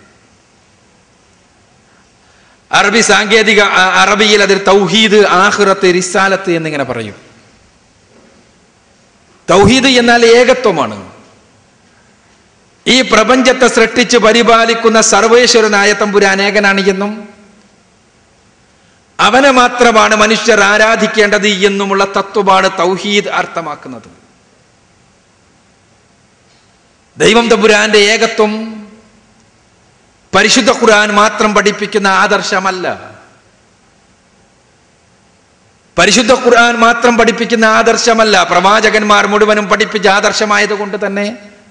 S1: അറബി സാങ്കേതിക അ- അറബിയിൽ അതിൽ തൗഹീദ് ആഹ്റത്ത് റിസാലത്ത് എന്നിങ്ങനെ പറയും തൗഹീദ് എന്നാൽ ഏകത്വമാണ് ഈ പ്രപഞ്ചത്തെ സൃഷ്ടിച്ച് പരിപാലിക്കുന്ന സർവേശ്വരനായ തമ്പുരാൻ ഏകനാണ് എന്നും അവനെ മാത്രമാണ് മനുഷ്യർ ആരാധിക്കേണ്ടത് എന്നുമുള്ള തത്വമാണ് തൗഹീദ് അർത്ഥമാക്കുന്നത് ദൈവം തമ്പുരാന്റെ ഏകത്വം പരിശുദ്ധ ഖുർആൻ മാത്രം പഠിപ്പിക്കുന്ന ആദർശമല്ല പരിശുദ്ധ ഖുർആൻ മാത്രം പഠിപ്പിക്കുന്ന ആദർശമല്ല പ്രവാചകന്മാർ മുഴുവനും പഠിപ്പിച്ച ആദർശമായതുകൊണ്ട് തന്നെ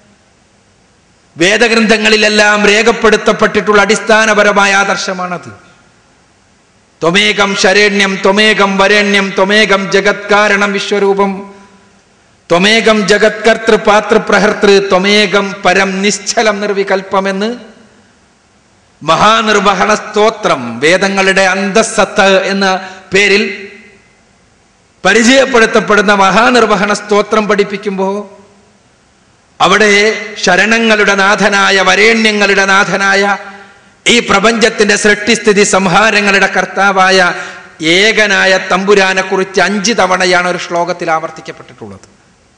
S1: വേദഗ്രന്ഥങ്ങളിലെല്ലാം രേഖപ്പെടുത്തപ്പെട്ടിട്ടുള്ള അടിസ്ഥാനപരമായ ആദർശമാണത് ത്വമേകം ശരണ്യം ത്വമേകം വരണ്യം ത്വമേകം ജഗത്കാരണം വിശ്വരൂപം ത്വമേകം ജഗത്കർത്തൃ പാതൃപ്രഹർത്തൃ ത്വമേകം പരം നിശ്ചലം നിർവികൽപ്പമെന്ന് മഹാനിർവഹണ സ്തോത്രം വേദങ്ങളുടെ അന്തസ്സത്ത് എന്ന പേരിൽ പരിചയപ്പെടുത്തപ്പെടുന്ന മഹാനിർവഹണ സ്തോത്രം പഠിപ്പിക്കുമ്പോൾ അവിടെ ശരണങ്ങളുടെ നാഥനായ വരേണ്യങ്ങളുടെ നാഥനായ ഈ പ്രപഞ്ചത്തിന്റെ സൃഷ്ടിസ്ഥിതി സംഹാരങ്ങളുടെ കർത്താവായ ഏകനായ തമ്പുരാനെ കുറിച്ച് അഞ്ച് തവണയാണ് ഒരു ശ്ലോകത്തിൽ ആവർത്തിക്കപ്പെട്ടിട്ടുള്ളത്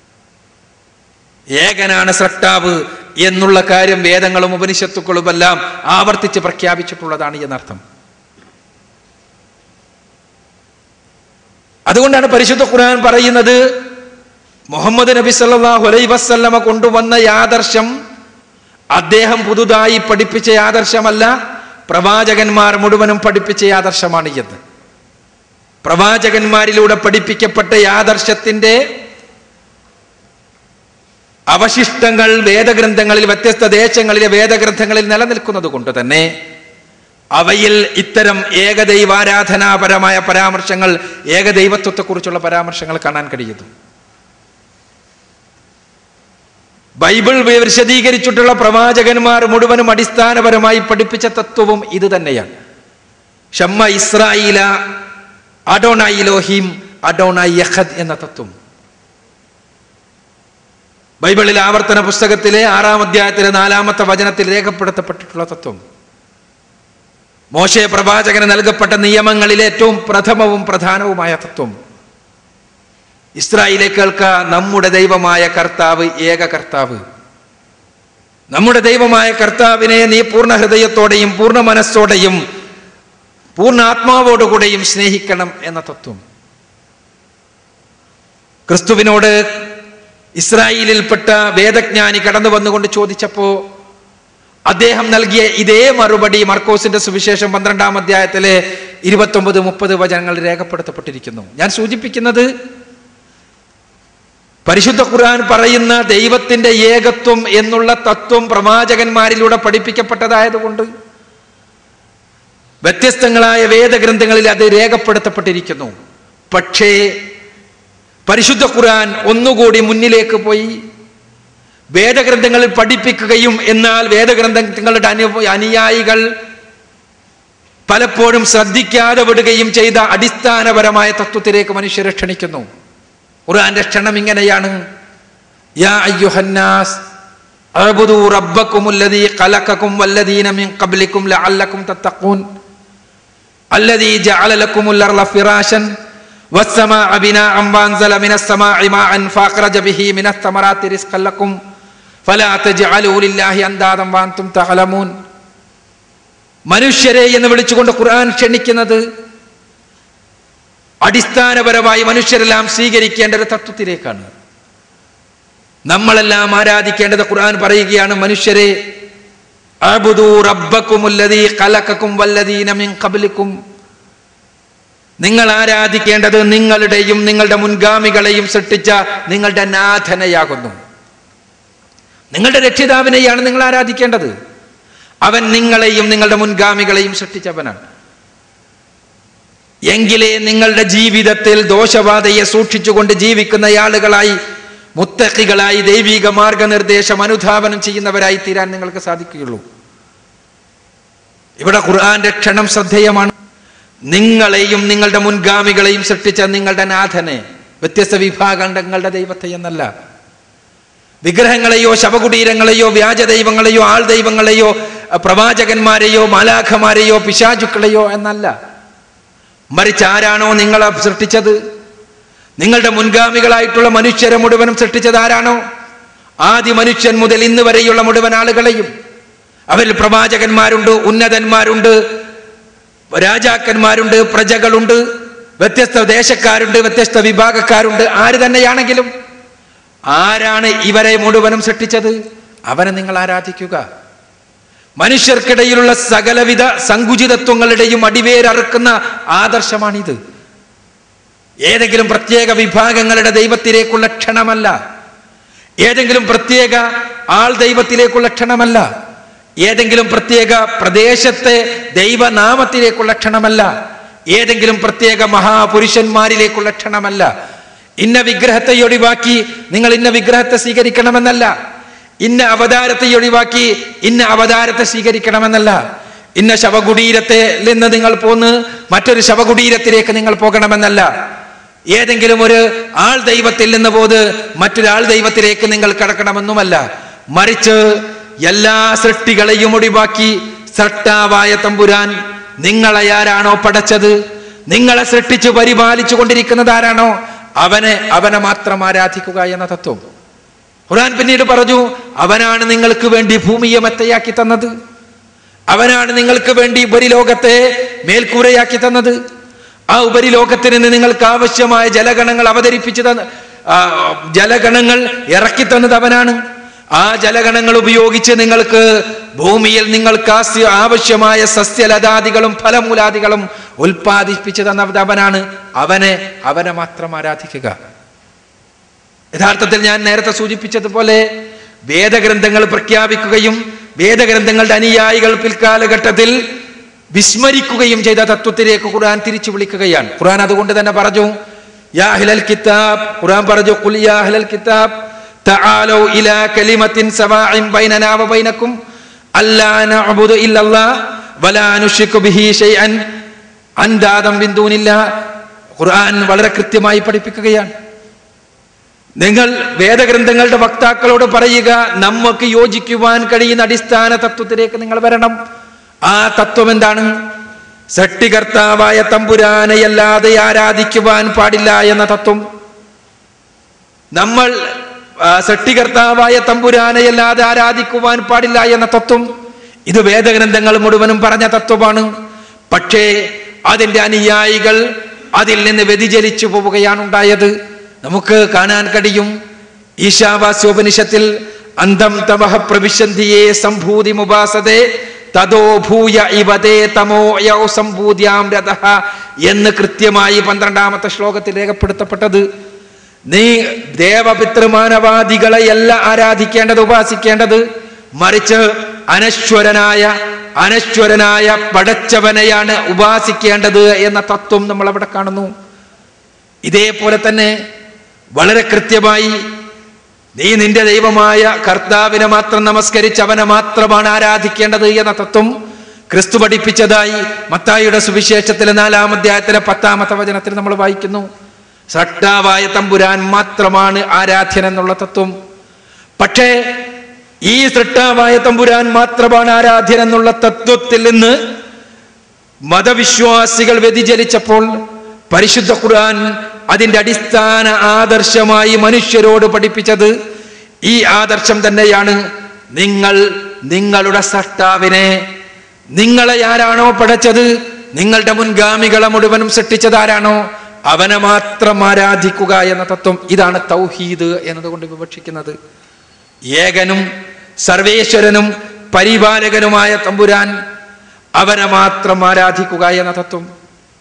S1: ഏകനാണ് സൃഷ്ടാവ് എന്നുള്ള കാര്യം വേദങ്ങളും ഉപനിഷത്തുക്കളുമെല്ലാം ആവർത്തിച്ച് പ്രഖ്യാപിച്ചിട്ടുള്ളതാണ് എന്നർത്ഥം അതുകൊണ്ടാണ് പരിശുദ്ധ ഖുർആൻ പറയുന്നത് മുഹമ്മദ് നബി സല്ലല്ലാഹു അലൈഹി വസല്ലമ കൊണ്ടുവന്ന ഈ ആദർശം അദ്ദേഹം പുതുതായി പഠിപ്പിച്ച ഈ ആദർശമല്ല പ്രവാചകന്മാർ മുഴുവനും പഠിപ്പിച്ച ഈ ആദർശമാണ് എന്ന് പ്രവാചകന്മാരിലൂടെ പഠിപ്പിക്കപ്പെട്ട ഈ ആദർശത്തിന്റെ അവശിഷ്ടങ്ങൾ വേദഗ്രന്ഥങ്ങളിൽ വ്യത്യസ്ത ദേശങ്ങളിലെ വേദഗ്രന്ഥങ്ങളിൽ നിലനിൽക്കുന്നത് കൊണ്ട് തന്നെ അവയിൽ ഇത്തരം ഏകദൈവാരാധനാപരമായ പരാമർശങ്ങൾ ഏകദൈവത്വത്തെക്കുറിച്ചുള്ള പരാമർശങ്ങൾ കാണാൻ കഴിയുന്നു ബൈബിൾ വിശദീകരിച്ചിട്ടുള്ള പ്രവാചകന്മാർ മുഴുവനും അടിസ്ഥാനപരമായി പഠിപ്പിച്ച തത്വവും ഇത് തന്നെയാണ് ഷമ്മ ഇസ്രായില അഡോണായി ലോഹീം അഡോണായി യഹദ് എന്ന തത്വം ബൈബിളിൽ ആവർത്തന പുസ്തകത്തിലെ ആറാം അധ്യായത്തിലെ നാലാമത്തെ വചനത്തിൽ രേഖപ്പെടുത്തപ്പെട്ടിട്ടുള്ള തത്വം മോശെ പ്രവാചകന് നൽകപ്പെട്ട നിയമങ്ങളിലെ ഏറ്റവും പ്രഥമവും പ്രധാനവുമായ തത്വം ഇസ്രായേലെ കേൾക്ക നമ്മുടെ ദൈവമായ കർത്താവ് ഏക കർത്താവ് നമ്മുടെ ദൈവമായ കർത്താവിനെ നീ പൂർണ്ണ ഹൃദയത്തോടെയും പൂർണ്ണ മനസ്സോടെയും പൂർണ്ണ ആത്മാവോടുകൂടെയും സ്നേഹിക്കണം എന്ന തത്വം ക്രിസ്തുവിനോട് ഇസ്രായേലിൽപ്പെട്ട വേദജ്ഞാനി കടന്നു വന്നുകൊണ്ട് ചോദിച്ചപ്പോ അദ്ദേഹം നൽകിയ ഇതേ മറുപടി മർക്കോസിന്റെ സുവിശേഷം പന്ത്രണ്ടാം അധ്യായത്തിലെ ഇരുപത്തൊമ്പത് മുപ്പത് വചനങ്ങൾ രേഖപ്പെടുത്തപ്പെട്ടിരിക്കുന്നു ഞാൻ സൂചിപ്പിക്കുന്നത് പരിശുദ്ധ ഖുർആൻ പറയുന്ന ദൈവത്തിന്റെ ഏകത്വം എന്നുള്ള തത്വം പ്രവാചകന്മാരിലൂടെ പഠിപ്പിക്കപ്പെട്ടതായതുകൊണ്ട് വ്യത്യസ്തങ്ങളായ വേദഗ്രന്ഥങ്ങളിൽ അത് രേഖപ്പെടുത്തപ്പെട്ടിരിക്കുന്നു പക്ഷേ പരിശുദ്ധ ഖുർആൻ ഒന്നുകൂടി മുന്നിലേക്ക് പോയി വേദഗ്രന്ഥങ്ങളിൽ പഠിപ്പിക്കുകയും എന്നാൽ വേദഗ്രന്ഥങ്ങളുടെ അനു അനുയായികൾ പലപ്പോഴും ശ്രദ്ധിക്കാതെ വിടുകയും ചെയ്ത അടിസ്ഥാനപരമായ തത്വത്തിലേക്ക് മനുഷ്യരെ ക്ഷണിക്കുന്നു ഖുർആന്റെ ക്ഷണം ഇങ്ങനെയാണ് യാ അയ്യുഹന്നാസ് അഅ്ബുദൂ റബ്ബക്കുമുല്ലദീ ഖലഖക്കും വല്ലദീന മിൻ ഖബ്ലിക്കും ലഅല്ലക്കും തത്തഖൂൻ الذي جعل لكم الأرض فراشا والسماء بناء وأنزل من السماء ماء فأخرج به من الثمرات رزقا لكم فلا تجعلوا لله أندادا وأنتم تعلمون മനുഷ്യരെ എന്ന് വിളിച്ചുകൊണ്ട് ഖുർആൻ ക്ഷണിക്കുന്നത് അടിസ്ഥാനപരമായി മനുഷ്യരെല്ലാം സ്വീകരിക്കേണ്ട ഒരു തത്വത്തിലേക്കാണ് നമ്മളെല്ലാം ആരാധിക്കേണ്ടത് ഖുർആൻ പറയുകയാണ് മനുഷ്യരെ അഅ്ബുദൂ റബ്ബക്കുമുല്ലദീ ഖലഖക്കും വല്ലദീന മിൻ ഖബ്ലിക്കും നിങ്ങൾ ആരാധിക്കേണ്ടത് നിങ്ങളുടെയും നിങ്ങളുടെ മുൻഗാമികളെയും സൃഷ്ടിച്ച നിങ്ങളുടെ നാഥനെയാകുന്നു നിങ്ങളുടെ രക്ഷിതാവിനെയാണ് നിങ്ങൾ ആരാധിക്കേണ്ടത് അവൻ നിങ്ങളെയും നിങ്ങളുടെ മുൻഗാമികളെയും സൃഷ്ടിച്ചവനാണ് എങ്കിലേ നിങ്ങളുടെ ജീവിതത്തിൽ ദോഷബാധയെ സൂക്ഷിച്ചുകൊണ്ട് ജീവിക്കുന്ന ആളുകളായി മുത്തക്കികളായി ദൈവിക മാർഗനിർദ്ദേശം അനുധാവനം ചെയ്യുന്നവരായി തീരാൻ നിങ്ങൾക്ക് സാധിക്കുകയുള്ളൂ ഇവിടെ ഖുർആന്റെ ക്ഷണം ശ്രദ്ധേയമാണ് നിങ്ങളെയും നിങ്ങളുടെ മുൻഗാമികളെയും സൃഷ്ടിച്ച നിങ്ങളുടെ നാഥനെ വ്യത്യസ്ത വിഭാഗങ്ങളുടെ ദൈവത്തെ എന്നല്ല വിഗ്രഹങ്ങളെയോ ശവകുടീരങ്ങളെയോ വ്യാജ ദൈവങ്ങളെയോ ആൾ ദൈവങ്ങളെയോ പ്രവാചകന്മാരെയോ മാലാഖമാരെയോ പിശാചുക്കളെയോ എന്നല്ല മറിച്ച് ആരാണോ നിങ്ങളെ സൃഷ്ടിച്ചത് നിങ്ങളുടെ മുൻഗാമികളായിട്ടുള്ള മനുഷ്യരെ മുഴുവനും സൃഷ്ടിച്ചത് ആരാണോ ആദ്യ മനുഷ്യൻ മുതൽ ഇന്ന് വരെയുള്ള മുഴുവൻ ആളുകളെയും അവരിൽ പ്രവാചകന്മാരുണ്ട് ഉന്നതന്മാരുണ്ട് രാജാക്കന്മാരുണ്ട് പ്രജകളുണ്ട് വ്യത്യസ്ത ദേശക്കാരുണ്ട് വ്യത്യസ്ത വിഭാഗക്കാരുണ്ട് ആര് തന്നെയാണെങ്കിലും ആരാണ് ഇവരെ മുഴുവനും സൃഷ്ടിച്ചത് അവനെ നിങ്ങൾ ആരാധിക്കുക മനുഷ്യർക്കിടയിലുള്ള സകലവിധ സങ്കുചിതത്വങ്ങളുടെയും അടിവേരറുക്കുന്ന ആദർശമാണിത് ഏതെങ്കിലും പ്രത്യേക വിഭാഗങ്ങളുടെ ദൈവത്തിലേക്കുള്ള ക്ഷണമല്ല ഏതെങ്കിലും പ്രത്യേക ആൾ ദൈവത്തിലേക്കുള്ള ക്ഷണമല്ല ഏതെങ്കിലും പ്രത്യേക പ്രദേശത്തെ ദൈവനാമത്തിലേക്കുള്ള ക്ഷണമല്ല ഏതെങ്കിലും പ്രത്യേക മഹാപുരുഷന്മാരിലേക്കുള്ള ക്ഷണമല്ല ഇന്ന വിഗ്രഹത്തെ ഒഴിവാക്കി നിങ്ങൾ ഇന്ന വിഗ്രഹത്തെ സ്വീകരിക്കണമെന്നല്ല ഇന്ന അവതാരത്തെ ഒഴിവാക്കി ഇന്ന അവതാരത്തെ സ്വീകരിക്കണമെന്നല്ല ഇന്ന ശവകുടീരത്തെ നിന്ന് നിങ്ങൾ പോന്ന് മറ്റൊരു ശവകുടീരത്തിലേക്ക് നിങ്ങൾ പോകണമെന്നല്ല ഏതെങ്കിലും ഒരു ആൾ ദൈവത്തിൽ നിന്ന് പോത് മറ്റൊരാൾ ദൈവത്തിലേക്ക് നിങ്ങൾ കടക്കണമെന്നുമല്ല മറിച്ച് എല്ലാ സൃഷ്ടികളെയും ഒഴിവാക്കി സൃഷ്ടാവായ തമ്പുരാൻ നിങ്ങളെ ആരാണോ പടച്ചത് നിങ്ങളെ സൃഷ്ടിച്ചു പരിപാലിച്ചു കൊണ്ടിരിക്കുന്നത് ആരാണോ അവനെ അവനെ മാത്രം ആരാധിക്കുക എന്ന തത്വം ഖുർആൻ പിന്നീട് പറഞ്ഞു അവനാണ് നിങ്ങൾക്ക് വേണ്ടി ഭൂമിയെ മെത്തയാക്കി തന്നത് അവനാണ് നിങ്ങൾക്ക് വേണ്ടി ഉപരിലോകത്തെ മേൽക്കൂരയാക്കി തന്നത് ആ ഉപരിലോകത്തിന് നിന്ന് നിങ്ങൾക്ക് ആവശ്യമായ ജലഗണങ്ങൾ അവതരിപ്പിച്ചു തന്ന ആ, ജലഗണങ്ങൾ ഇറക്കി തന്നത് അവനാണ് ആ ജലഗണങ്ങൾ ഉപയോഗിച്ച് നിങ്ങൾക്ക് ഭൂമിയിൽ നിങ്ങൾക്ക് ആസ്യ- ആവശ്യമായ സസ്യലതാദികളും ഫലമൂലാദികളും ഉൽപ്പാദിപ്പിച്ചു തന്നത് അവനാണ് അവനെ അവനെ മാത്രം ആരാധിക്കുക യഥാർത്ഥത്തിൽ ഞാൻ നേരത്തെ സൂചിപ്പിച്ചതുപോലെ വേദഗ്രന്ഥങ്ങൾ പ്രഖ്യാപിക്കുകയും വേദഗ്രന്ഥങ്ങളുടെ അനുയായികൾ പിൽക്കാലഘട്ടത്തിൽ വിസ്മരിക്കുകയും ചെയ്ത തത്വത്തിലേക്ക് ഖുർആൻ തിരിച്ചു വിളിക്കുകയാണ് ഖുർആൻ അതുകൊണ്ട് തന്നെ പറഞ്ഞു യാ അഹ്ലൽ കിതാബ് ഖുർആൻ പറഞ്ഞു ഖുൽ യാ അഹ്ലൽ കിതാബ് തആലൂ ഇലാ കലിമത്തിൻ സവാഇൻ ബൈനനാ വബൈനക്കും അല്ലാ നഅബുദു ഇല്ലല്ലാഹ് വലാ നുശ്രികു ബിഹി ഷൈഅൻ അൻദാദം മിൻ ദൂനില്ലാഹ് ഖുർആൻ വളരെ കൃത്യമായി പഠിപ്പിക്കുകയാണ് നിങ്ങൾ വേദഗ്രന്ഥങ്ങളുടെ വക്താക്കളോട് പറയുക നമുക്ക് യോജിക്കുവാൻ കഴിയുന്ന അടിസ്ഥാന തത്വത്തിലേക്ക് നിങ്ങൾ വരണം ആ തത്വം എന്താണ് സൃഷ്ടികർത്താവായ തമ്പുരാനെയല്ലാതെ ആരാധിക്കുവാൻ പാടില്ല എന്ന തത്വം നമ്മൾ ആ, സൃഷ്ടികർത്താവായ തമ്പുരാനെയല്ലാതെ ആരാധിക്കുവാൻ പാടില്ല എന്ന തത്വം ഇത് വേദഗ്രന്ഥങ്ങൾ മുഴുവനും പറഞ്ഞ തത്വമാണ് പക്ഷേ അതിന്റെ അനുയായികൾ അതിൽ നിന്ന് വ്യതിചലിച്ചു പോവുകയാണ് ഉണ്ടായത് നമുക്ക് കാണാൻ കഴിയും ഈശാവാസ്യോപനിഷത്തിൽ അന്തം തമഹ പ്രവിശന്തിയെ സംഭൂതി മുപാസതേ തതോ ഭൂയ ഇവതേ തമോ യൗ സംഭൂതിയാം രഥഃ എന്ന് കൃത്യമായി പന്ത്രണ്ടാമത്തെ ശ്ലോകത്തിൽ രേഖപ്പെടുത്തപ്പെട്ടത് നീ ദേവപിതൃമാനവാദികളെയല്ല ആരാധിക്കേണ്ടത് ഉപാസിക്കേണ്ടത് മറിച്ച് അനശ്വരനായ അനശ്വരനായ പടച്ചവനെയാണ് ഉപാസിക്കേണ്ടത് എന്ന തത്വം നമ്മൾ അവിടെ കാണുന്നു ഇതേപോലെ തന്നെ വളരെ കൃത്യമായി നീ നിന്റെ ദൈവമായ കർത്താവിനെ മാത്രം നമസ്കരിച്ച് അവനെ മാത്രമാണ് ആരാധിക്കേണ്ടത് എന്ന തത്വം ക്രിസ്തു പഠിപ്പിച്ചതായി മത്തായിയുടെ സുവിശേഷത്തിലെ നാലാം അധ്യായത്തിലെ പത്താമത്തെ വചനത്തിൽ നമ്മൾ വായിക്കുന്നു സട്ടാവായ തമ്പുരാൻ മാത്രമാണ് ആരാധ്യൻ എന്നുള്ള തത്വം പക്ഷേ ഈ സൃഷ്ടാവായ തമ്പുരാൻ മാത്രമാണ് ആരാധ്യൻ എന്നുള്ള തത്വത്തിൽ നിന്ന് മതവിശ്വാസികൾ വ്യതിചലിച്ചപ്പോൾ പരിശുദ്ധ ഖുർആൻ അതിന്റെ അടിസ്ഥാന ആദർശമായി മനുഷ്യരോട് പഠിപ്പിച്ചത് ഈ ആദർശം തന്നെയാണ് നിങ്ങൾ നിങ്ങളുടെ സൃഷ്ടാവിനെ നിങ്ങളെ ആരാണോ പടച്ചത് നിങ്ങളുടെ മുൻഗാമികളെ മുഴുവനും സൃഷ്ടിച്ചത് ആരാണോ അവനെ മാത്രം ആരാധിക്കുക എന്ന തത്വം ഇതാണ് തൗഹീദ് എന്നതുകൊണ്ട് വിവക്ഷിക്കുന്നത് ഏകനും സർവേശ്വരനും പരിപാലകനുമായ തമ്പുരാൻ അവനെ മാത്രം ആരാധിക്കുക എന്ന തത്വം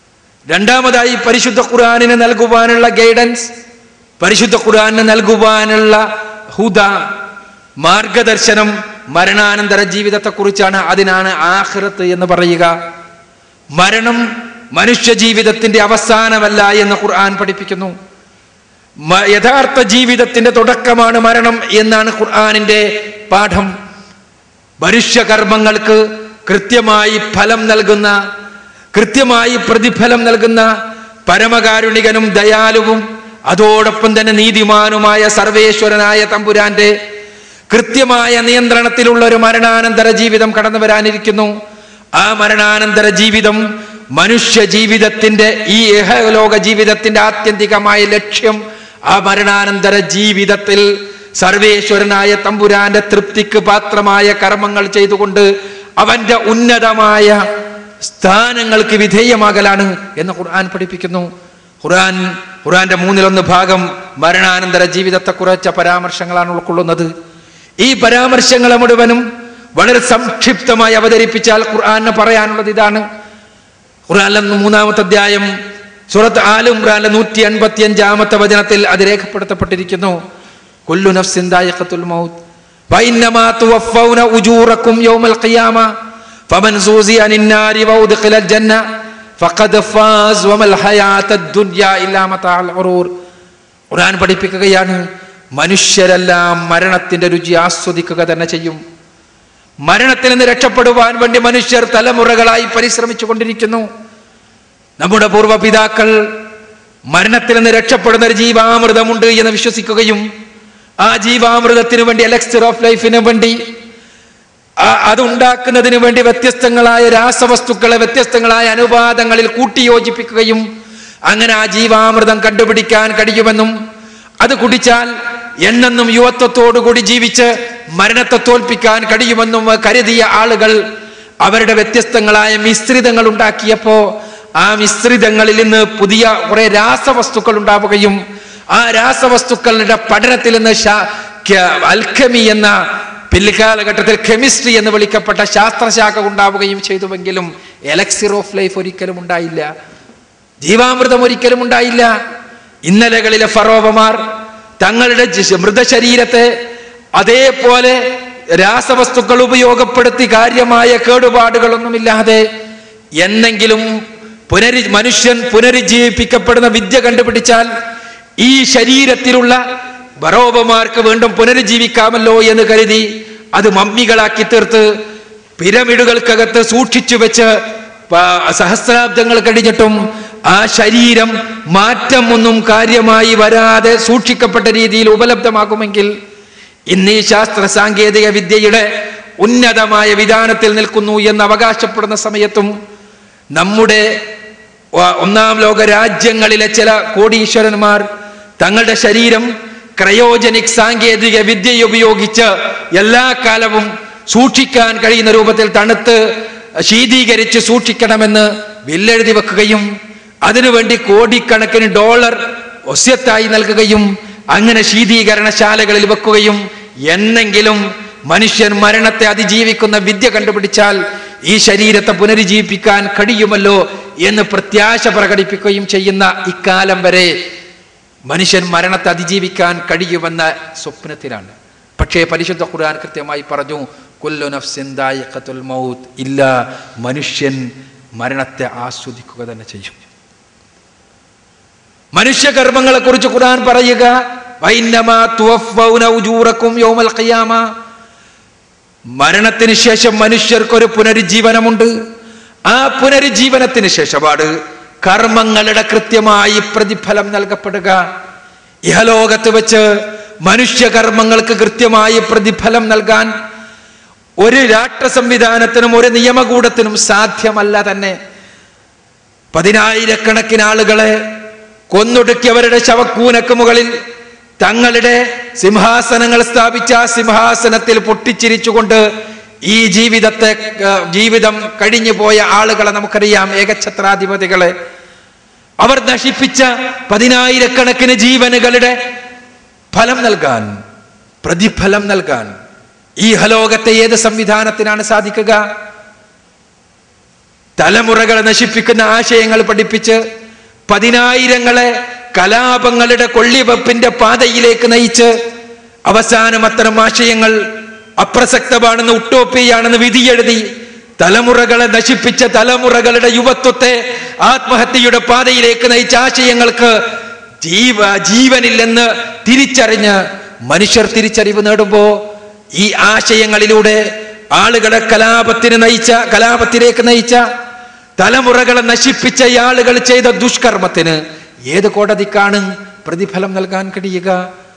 S1: രണ്ടാമതായി പരിശുദ്ധ ഖുർആാനിന് നൽകുവാനുള്ള ഗൈഡൻസ് പരിശുദ്ധ ഖുർആാനിന് നൽകുവാനുള്ള ഹുദ മാർഗദർശനം മരണാനന്തര ജീവിതത്തെക്കുറിച്ചാണ് അതിനാണ് ആഖിറത്ത് എന്ന് പറയുക മരണം മനുഷ്യ ജീവിതത്തിന്റെ അവസാനമല്ല എന്ന് ഖുർആൻ പഠിപ്പിക്കുന്നു മ- യഥാർത്ഥ ജീവിതത്തിന്റെ തുടക്കമാണ് മരണം എന്നാണ് ഖുർആനിന്റെ പാഠം മനുഷ്യകർമ്മങ്ങൾക്ക് കൃത്യമായി ഫലം നൽകുന്ന കൃത്യമായി പ്രതിഫലം നൽകുന്ന പരമകാരുണികനും ദയാലുവും അതോടൊപ്പം തന്നെ നീതിമാനുമായ സർവേശ്വരനായ തമ്പുരാന്റെ കൃത്യമായ നിയന്ത്രണത്തിലുള്ള ഒരു മരണാനന്തര ജീവിതം കടന്നു വരാനിരിക്കുന്നു ആ മരണാനന്തര ജീവിതം മനുഷ്യ ജീവിതത്തിന്റെ ഈ ഇഹലോക ജീവിതത്തിന്റെ ആത്യന്തികമായ ലക്ഷ്യം ആ മരണാനന്തര ജീവിതത്തിൽ സർവേശ്വരനായ തമ്പുരാന്റെ തൃപ്തിക്ക് പാത്രമായ കർമ്മങ്ങൾ ചെയ്തുകൊണ്ട് അവന്റെ ഉന്നതമായ സ്ഥാനങ്ങൾക്ക് വിധേയമാകലാണ് എന്ന് ഖുർആൻ പഠിപ്പിക്കുന്നു ഖുർആൻ ഖുർആന്റെ മൂന്നിലൊന്ന് ഭാഗം മരണാനന്തര ജീവിതത്തെ കുറിച്ച പരാമർശങ്ങളാണ് ഉൾക്കൊള്ളുന്നത് ഈ പരാമർശങ്ങളെ മുഴുവനും വളരെ സംക്ഷിപ്തമായി അവതരിപ്പിച്ചാൽ ഖുർആന് പറയാനുള്ളത് ഇതാണ് ഖുർആനിലെ മൂന്നാമത്തെ അധ്യായം സൂറത്ത് ആലു ഇമ്രാനിലെ നൂറ്റി അൻപത്തി അഞ്ചാമത്തെ വചനത്തിൽ അത് രേഖപ്പെടുത്തപ്പെട്ടിരിക്കുന്നു കുല്ലു നഫ്സിൻ ദായിഖത്തുൽ മൗത്ത് ഫഇന്നമാ തുവഫൗന ഉജൂറക്കും യൗമൽ ഖിയാമ ഫമൻ സൂസിയ അനിൻ നാരി വഉദ്ഖിലൽ ജന്ന ഫഖദ് ഫാസ് വമൽ ഹയാത്തദ് ദുനിയ ഇല്ലാ മതാഅൽ ഉറൂർ ഖുർആൻ പഠിപ്പിക്കുകയാണ് മനുഷ്യരെല്ലാം മരണത്തിന്റെ രുചി ആസ്വദിക്കുക തന്നെ ചെയ്യും മരണത്തിൽ നിന്ന് രക്ഷപ്പെടുവാൻ വേണ്ടി മനുഷ്യർ തലമുറകളായി പരിശ്രമിച്ചു കൊണ്ടിരിക്കുന്നു നമ്മുടെ പൂർവ്വപിതാക്കൾ മരണത്തിൽ നിന്ന് രക്ഷപ്പെടുന്ന ഒരു ജീവാമൃതമുണ്ട് എന്ന് വിശ്വസിക്കുകയും ആ ജീവാമൃതത്തിന് വേണ്ടി എലക്സിർ ഓഫ് ലൈഫിന് വേണ്ടി ആ- അതുണ്ടാക്കുന്നതിന് വേണ്ടി വ്യത്യസ്തങ്ങളായ രാസവസ്തുക്കളെ വ്യത്യസ്തങ്ങളായ അനുപാതങ്ങളിൽ കൂട്ടിയോജിപ്പിക്കുകയും അങ്ങനെ ആ ജീവാമൃതം കണ്ടുപിടിക്കാൻ കഴിയുമെന്നും അത് കുടിച്ചാൽ എന്നെന്നും യുവത്വത്തോടുകൂടി ജീവിച്ച് മരണത്തെ തോൽപ്പിക്കാൻ കഴിയുമെന്നും കരുതിയ ആളുകൾ അവരുടെ വ്യത്യസ്തങ്ങളായ മിശ്രിതങ്ങൾ ഉണ്ടാക്കിയപ്പോ ആ മിശ്രിതങ്ങളിൽ നിന്ന് പുതിയ കുറെ രാസവസ്തുക്കൾ ഉണ്ടാവുകയും ആ രാസവസ്തുക്കളുടെ പഠനത്തിൽ നിന്ന് ശാ- ക- അൽക്കമി എന്ന പിൽക്കാലഘട്ടത്തിൽ കെമിസ്ട്രി എന്ന് വിളിക്കപ്പെട്ട ശാസ്ത്രശാഖ ഉണ്ടാവുകയും ചെയ്തുവെങ്കിലും എലക്സിർ ഓഫ് ലൈഫ് ഒരിക്കലും ഉണ്ടായില്ല ജീവാമൃതം ഒരിക്കലും ഉണ്ടായില്ല ഇന്നലകളിലെ ഫറോവമാർ തങ്ങളുടെ ജി- മൃതശരീരത്തെ അതേപോലെ രാസവസ്തുക്കൾ ഉപയോഗപ്പെടുത്തി കാര്യമായ കേടുപാടുകളൊന്നുമില്ലാതെ എന്നെങ്കിലും പുനരു മനുഷ്യൻ പുനരുജ്ജീവിപ്പിക്കപ്പെടുന്ന വിദ്യ കണ്ടുപിടിച്ചാൽ ഈ ശരീരത്തിലുള്ള ബറോബമാർക്ക് വീണ്ടും പുനരുജ്ജീവിക്കാമല്ലോ എന്ന് കരുതി അത് മമ്മികളാക്കി തീർത്ത് പിരമിഡുകൾക്കകത്ത് സൂക്ഷിച്ചു വെച്ച് പ- സഹസ്രാബ്ദങ്ങൾ കഴിഞ്ഞിട്ടും ആ ശരീരം മാറ്റം ഒന്നും കാര്യമായി വരാതെ സൂക്ഷിക്കപ്പെട്ട രീതിയിൽ ഉപലബ്ധമാകുമെങ്കിൽ ഇന്ന് ഈ ശാസ്ത്ര സാങ്കേതിക വിദ്യയുടെ ഉന്നതമായ വിധാനത്തിൽ നിൽക്കുന്നു എന്ന് അവകാശപ്പെടുന്ന സമയത്തും നമ്മുടെ വ- ഒന്നാം ലോക രാജ്യങ്ങളിലെ ചില കോടീശ്വരന്മാർ തങ്ങളുടെ ശരീരം ക്രയോജനിക് സാങ്കേതിക വിദ്യ ഉപയോഗിച്ച് എല്ലാ കാലവും സൂക്ഷിക്കാൻ കഴിയുന്ന രൂപത്തിൽ തണുത്ത് ശീതീകരിച്ച് സൂക്ഷിക്കണമെന്ന് ബില്ലെഴുതി വെക്കുകയും അതിനുവേണ്ടി കോടിക്കണക്കിന് ഡോളർ ഒസ്യത്തായി നൽകുകയും അങ്ങനെ ശീതീകരണശാലകളിൽ വെക്കുകയും എന്നെങ്കിലും മനുഷ്യൻ മരണത്തെ അതിജീവിക്കുന്ന വിദ്യ കണ്ടുപിടിച്ചാൽ ഈ ശരീരത്തെ പുനരുജ്ജീവിപ്പിക്കാൻ കഴിയുമല്ലോ എന്ന് പ്രത്യാശ പ്രകടിപ്പിക്കുകയും ചെയ്യുന്ന ഇക്കാലം വരെ മനുഷ്യൻ മരണത്തെ അതിജീവിക്കാൻ കഴിയുമെന്ന സ്വപ്നത്തിലാണ് പക്ഷേ പരിശുദ്ധ ഖുർആൻ കൃത്യമായി പറഞ്ഞു കൊല്ലു നഫ്സിൻ ദായിഖത്തുൽ മൗത്ത് ഇല്ല മനുഷ്യൻ മരണത്തെ ആസ്വദിക്കുക തന്നെ ചെയ്യും മനുഷ്യകർമ്മങ്ങളെ കുറിച്ച് ഖുർആൻ പറയുക വൈന്നമാ തുവഫൗന ഉജൂറക്കും യൗമൽ ഖിയാമ മരണത്തിന് ശേഷം മനുഷ്യർക്കൊരു പുനരുജ്ജീവനമുണ്ട് ആ പുനരുജ്ജീവനത്തിന് ശേഷപാട് കർമ്മങ്ങളുടെ കൃത്യമായി പ്രതിഫലം നൽകപ്പെടുക ഇഹലോകത്ത് വെച്ച് മനുഷ്യകർമ്മങ്ങൾക്ക് കൃത്യമായി പ്രതിഫലം നൽകാൻ ഒരു രാഷ്ട്ര സംവിധാനത്തിനും ഒരു നിയമകൂടത്തിനും സാധ്യമല്ല തന്നെ പതിനായിരക്കണക്കിന് ആളുകളെ കൊന്നൊടുക്കിയവരുടെ ശവക്കൂനക്ക് മുകളിൽ തങ്ങളുടെ സിംഹാസനങ്ങൾ സ്ഥാപിച്ച ആ സിംഹാസനത്തിൽ പൊട്ടിച്ചിരിച്ചുകൊണ്ട് ഈ ജീവിതത്തെ ഏർ, ജീവിതം കഴിഞ്ഞു പോയ ആളുകളെ നമുക്കറിയാം ഏകഛത്രാധിപതികളെ അവർ നശിപ്പിച്ച പതിനായിരക്കണക്കിന് ജീവനുകളുടെ ഫലം നൽകാൻ പ്രതിഫലം നൽകാൻ ഈ ഹലോകത്തെ ഏത് സംവിധാനത്തിനാണ് സാധിക്കുക തലമുറകളെ നശിപ്പിക്കുന്ന ആശയങ്ങൾ പഠിപ്പിച്ച് പതിനായിരങ്ങളെ കലാപങ്ങളുടെ കൊള്ളിവെപ്പിന്റെ പാതയിലേക്ക് നയിച്ച് അവസാനം അത്തരം ആശയങ്ങൾ അപ്രസക്തമാണെന്ന് ഉട്ടോപ്പിയാണെന്ന് വിധിയെഴുതി തലമുറകളെ നശിപ്പിച്ച തലമുറകളുടെ യുവത്വത്തെ ആത്മഹത്യയുടെ പാതയിലേക്ക് നയിച്ച ആശയങ്ങൾക്ക് ജീവ ജീവനില്ലെന്ന് തിരിച്ചറിഞ്ഞ് മനുഷ്യർ തിരിച്ചറിവ് നേടുമ്പോ ഈ ആശയങ്ങളിലൂടെ ആളുകളെ കലാപത്തിന് നയിച്ച കലാപത്തിലേക്ക് നയിച്ച തലമുറകളെ നശിപ്പിച്ച ഈ ആളുകൾ ചെയ്ത ദുഷ്കർമ്മത്തിന് ഏത് കോടതിക്കാണ് പ്രതിഫലം നൽകാൻ കഴിയുക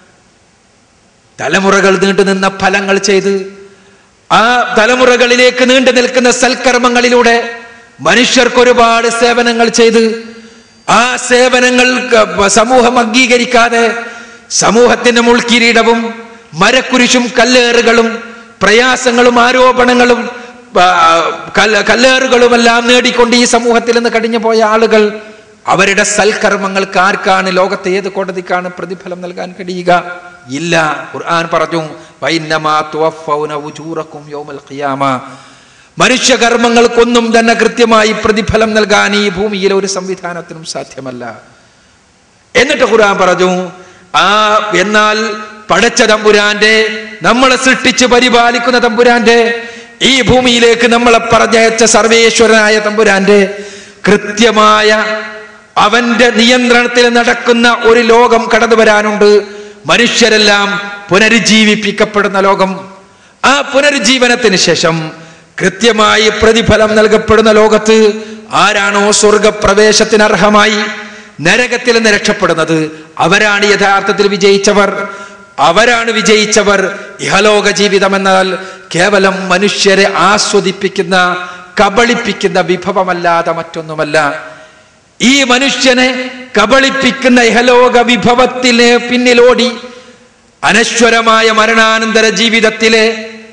S1: തലമുറകൾ നീണ്ടുനിന്ന ഫലങ്ങൾ ചെയ്ത് ആ തലമുറകളിലേക്ക് നീണ്ടു നിൽക്കുന്ന സൽക്കർമ്മങ്ങളിലൂടെ മനുഷ്യർക്ക് ഒരുപാട് സേവനങ്ങൾ ചെയ്ത് ആ സേവനങ്ങൾ സമൂഹം അംഗീകരിക്കാതെ സമൂഹത്തിന്റെ മുൾക്കിരീടവും മരക്കുരിശും കല്ലേറുകളും പ്രയാസങ്ങളും ആരോപണങ്ങളും ആ, കല്ല് കല്ലേറുകളുമെല്ലാം നേടിക്കൊണ്ട് ഈ സമൂഹത്തിൽ നിന്ന് കടിഞ്ഞു പോയ ആളുകൾ അവരുടെ സൽക്കർമ്മങ്ങൾക്ക് ആർക്കാണ് ലോകത്തെ ഏത് കോടതിക്കാണ് പ്രതിഫലം നൽകാൻ കഴിയുക ഇല്ല ഖുർആൻ പറഞ്ഞു വൈന്നമാ തുവഫൗന ഉജൂറക്കും യൗമൽ ഖിയാമ മനുഷ്യകർമ്മങ്ങൾക്കൊന്നും തന്നെ കൃത്യമായി പ്രതിഫലം നൽകാൻ ഈ ഭൂമിയിലെ ഒരു സംവിധാനത്തിനും സാധ്യമല്ല എന്നിട്ട് ഖുർആൻ പറഞ്ഞു ആ എന്നാൽ പടച്ച തമ്പുരാന്റെ നമ്മളെ സൃഷ്ടിച്ച് പരിപാലിക്കുന്ന തമ്പുരാന്റെ ഈ ഭൂമിയിലേക്ക് നമ്മളെ പറഞ്ഞയച്ച സർവേശ്വരനായ തമ്പുരാന്റെ കൃത്യമായ അവന്റെ നിയന്ത്രണത്തിൽ നടക്കുന്ന ഒരു ലോകം കടന്നു വരാനുണ്ട് മനുഷ്യരെല്ലാം പുനരുജ്ജീവിപ്പിക്കപ്പെടുന്ന ലോകം ആ പുനരുജ്ജീവനത്തിന് ശേഷം കൃത്യമായി പ്രതിഫലം നൽകപ്പെടുന്ന ലോകത്ത് ആരാണോ സ്വർഗപ്രവേശത്തിന് അർഹമായി നരകത്തിൽ നിന്ന് രക്ഷപ്പെടുന്നത് അവരാണ് യഥാർത്ഥത്തിൽ വിജയിച്ചവർ അവരാണ് വിജയിച്ചവർ ഇഹലോക ജീവിതം എന്നാൽ കേവലം മനുഷ്യരെ ആസ്വദിപ്പിക്കുന്ന കബളിപ്പിക്കുന്ന വിഭവമല്ലാതെ മറ്റൊന്നുമല്ല ഈ മനുഷ്യനെ കബളിപ്പിക്കുന്ന ഇഹലോക വിഭവത്തിന് പിന്നിലോടി അനശ്വരമായ മരണാനന്തര ജീവിതത്തിലെ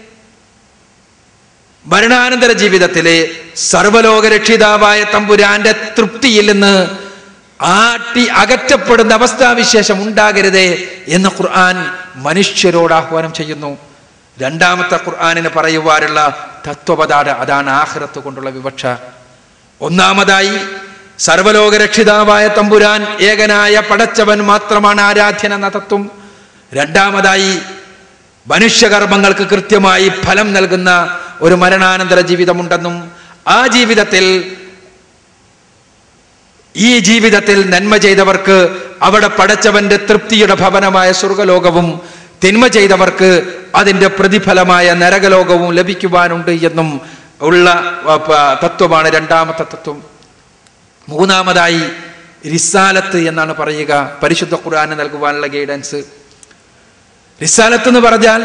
S1: മരണാനന്തര ജീവിതത്തിലെ സർവലോക രക്ഷിതാവായ തമ്പുരാന്റെ തൃപ്തിയിൽ നിന്ന് ആട്ടി അകറ്റപ്പെടുന്ന അവസ്ഥാവിശേഷം ഉണ്ടാകരുതേ എന്ന് ഖുർആൻ മനുഷ്യരോട് ആഹ്വാനം ചെയ്യുന്നു രണ്ടാമത്തെ ഖുർആനിന് പറയുവാനുള്ള തത്വപദാട അതാണ് ആഹ്റത്ത് കൊണ്ടുള്ള വിവക്ഷ ഒന്നാമതായി സർവലോക രക്ഷിതാവായ തമ്പുരാൻ ഏകനായ പടച്ചവൻ മാത്രമാണ് ആരാധ്യൻ എന്ന തത്വം രണ്ടാമതായി മനുഷ്യകർമ്മങ്ങൾക്ക് കൃത്യമായി ഫലം നൽകുന്ന ഒരു മരണാനന്തര ജീവിതമുണ്ടെന്നും ആ ജീവിതത്തിൽ ഈ ജീവിതത്തിൽ നന്മ ചെയ്തവർക്ക് അവിടെ പടച്ചവന്റെ തൃപ്തിയുടെ ഭവനമായ സ്വർഗലോകവും തിന്മ ചെയ്തവർക്ക് അതിന്റെ പ്രതിഫലമായ നരകലോകവും ലഭിക്കുവാനുണ്ട് എന്നും ഉള്ള ആ, പ- തത്വമാണ് രണ്ടാമത്തെ തത്വം മൂന്നാമതായി റിസാലത്ത് എന്നാണ് പറയുക പരിശുദ്ധ ഖുർആന് നൽകുവാനുള്ള ഗൈഡൻസ് റിസാലത്ത് എന്ന് പറഞ്ഞാൽ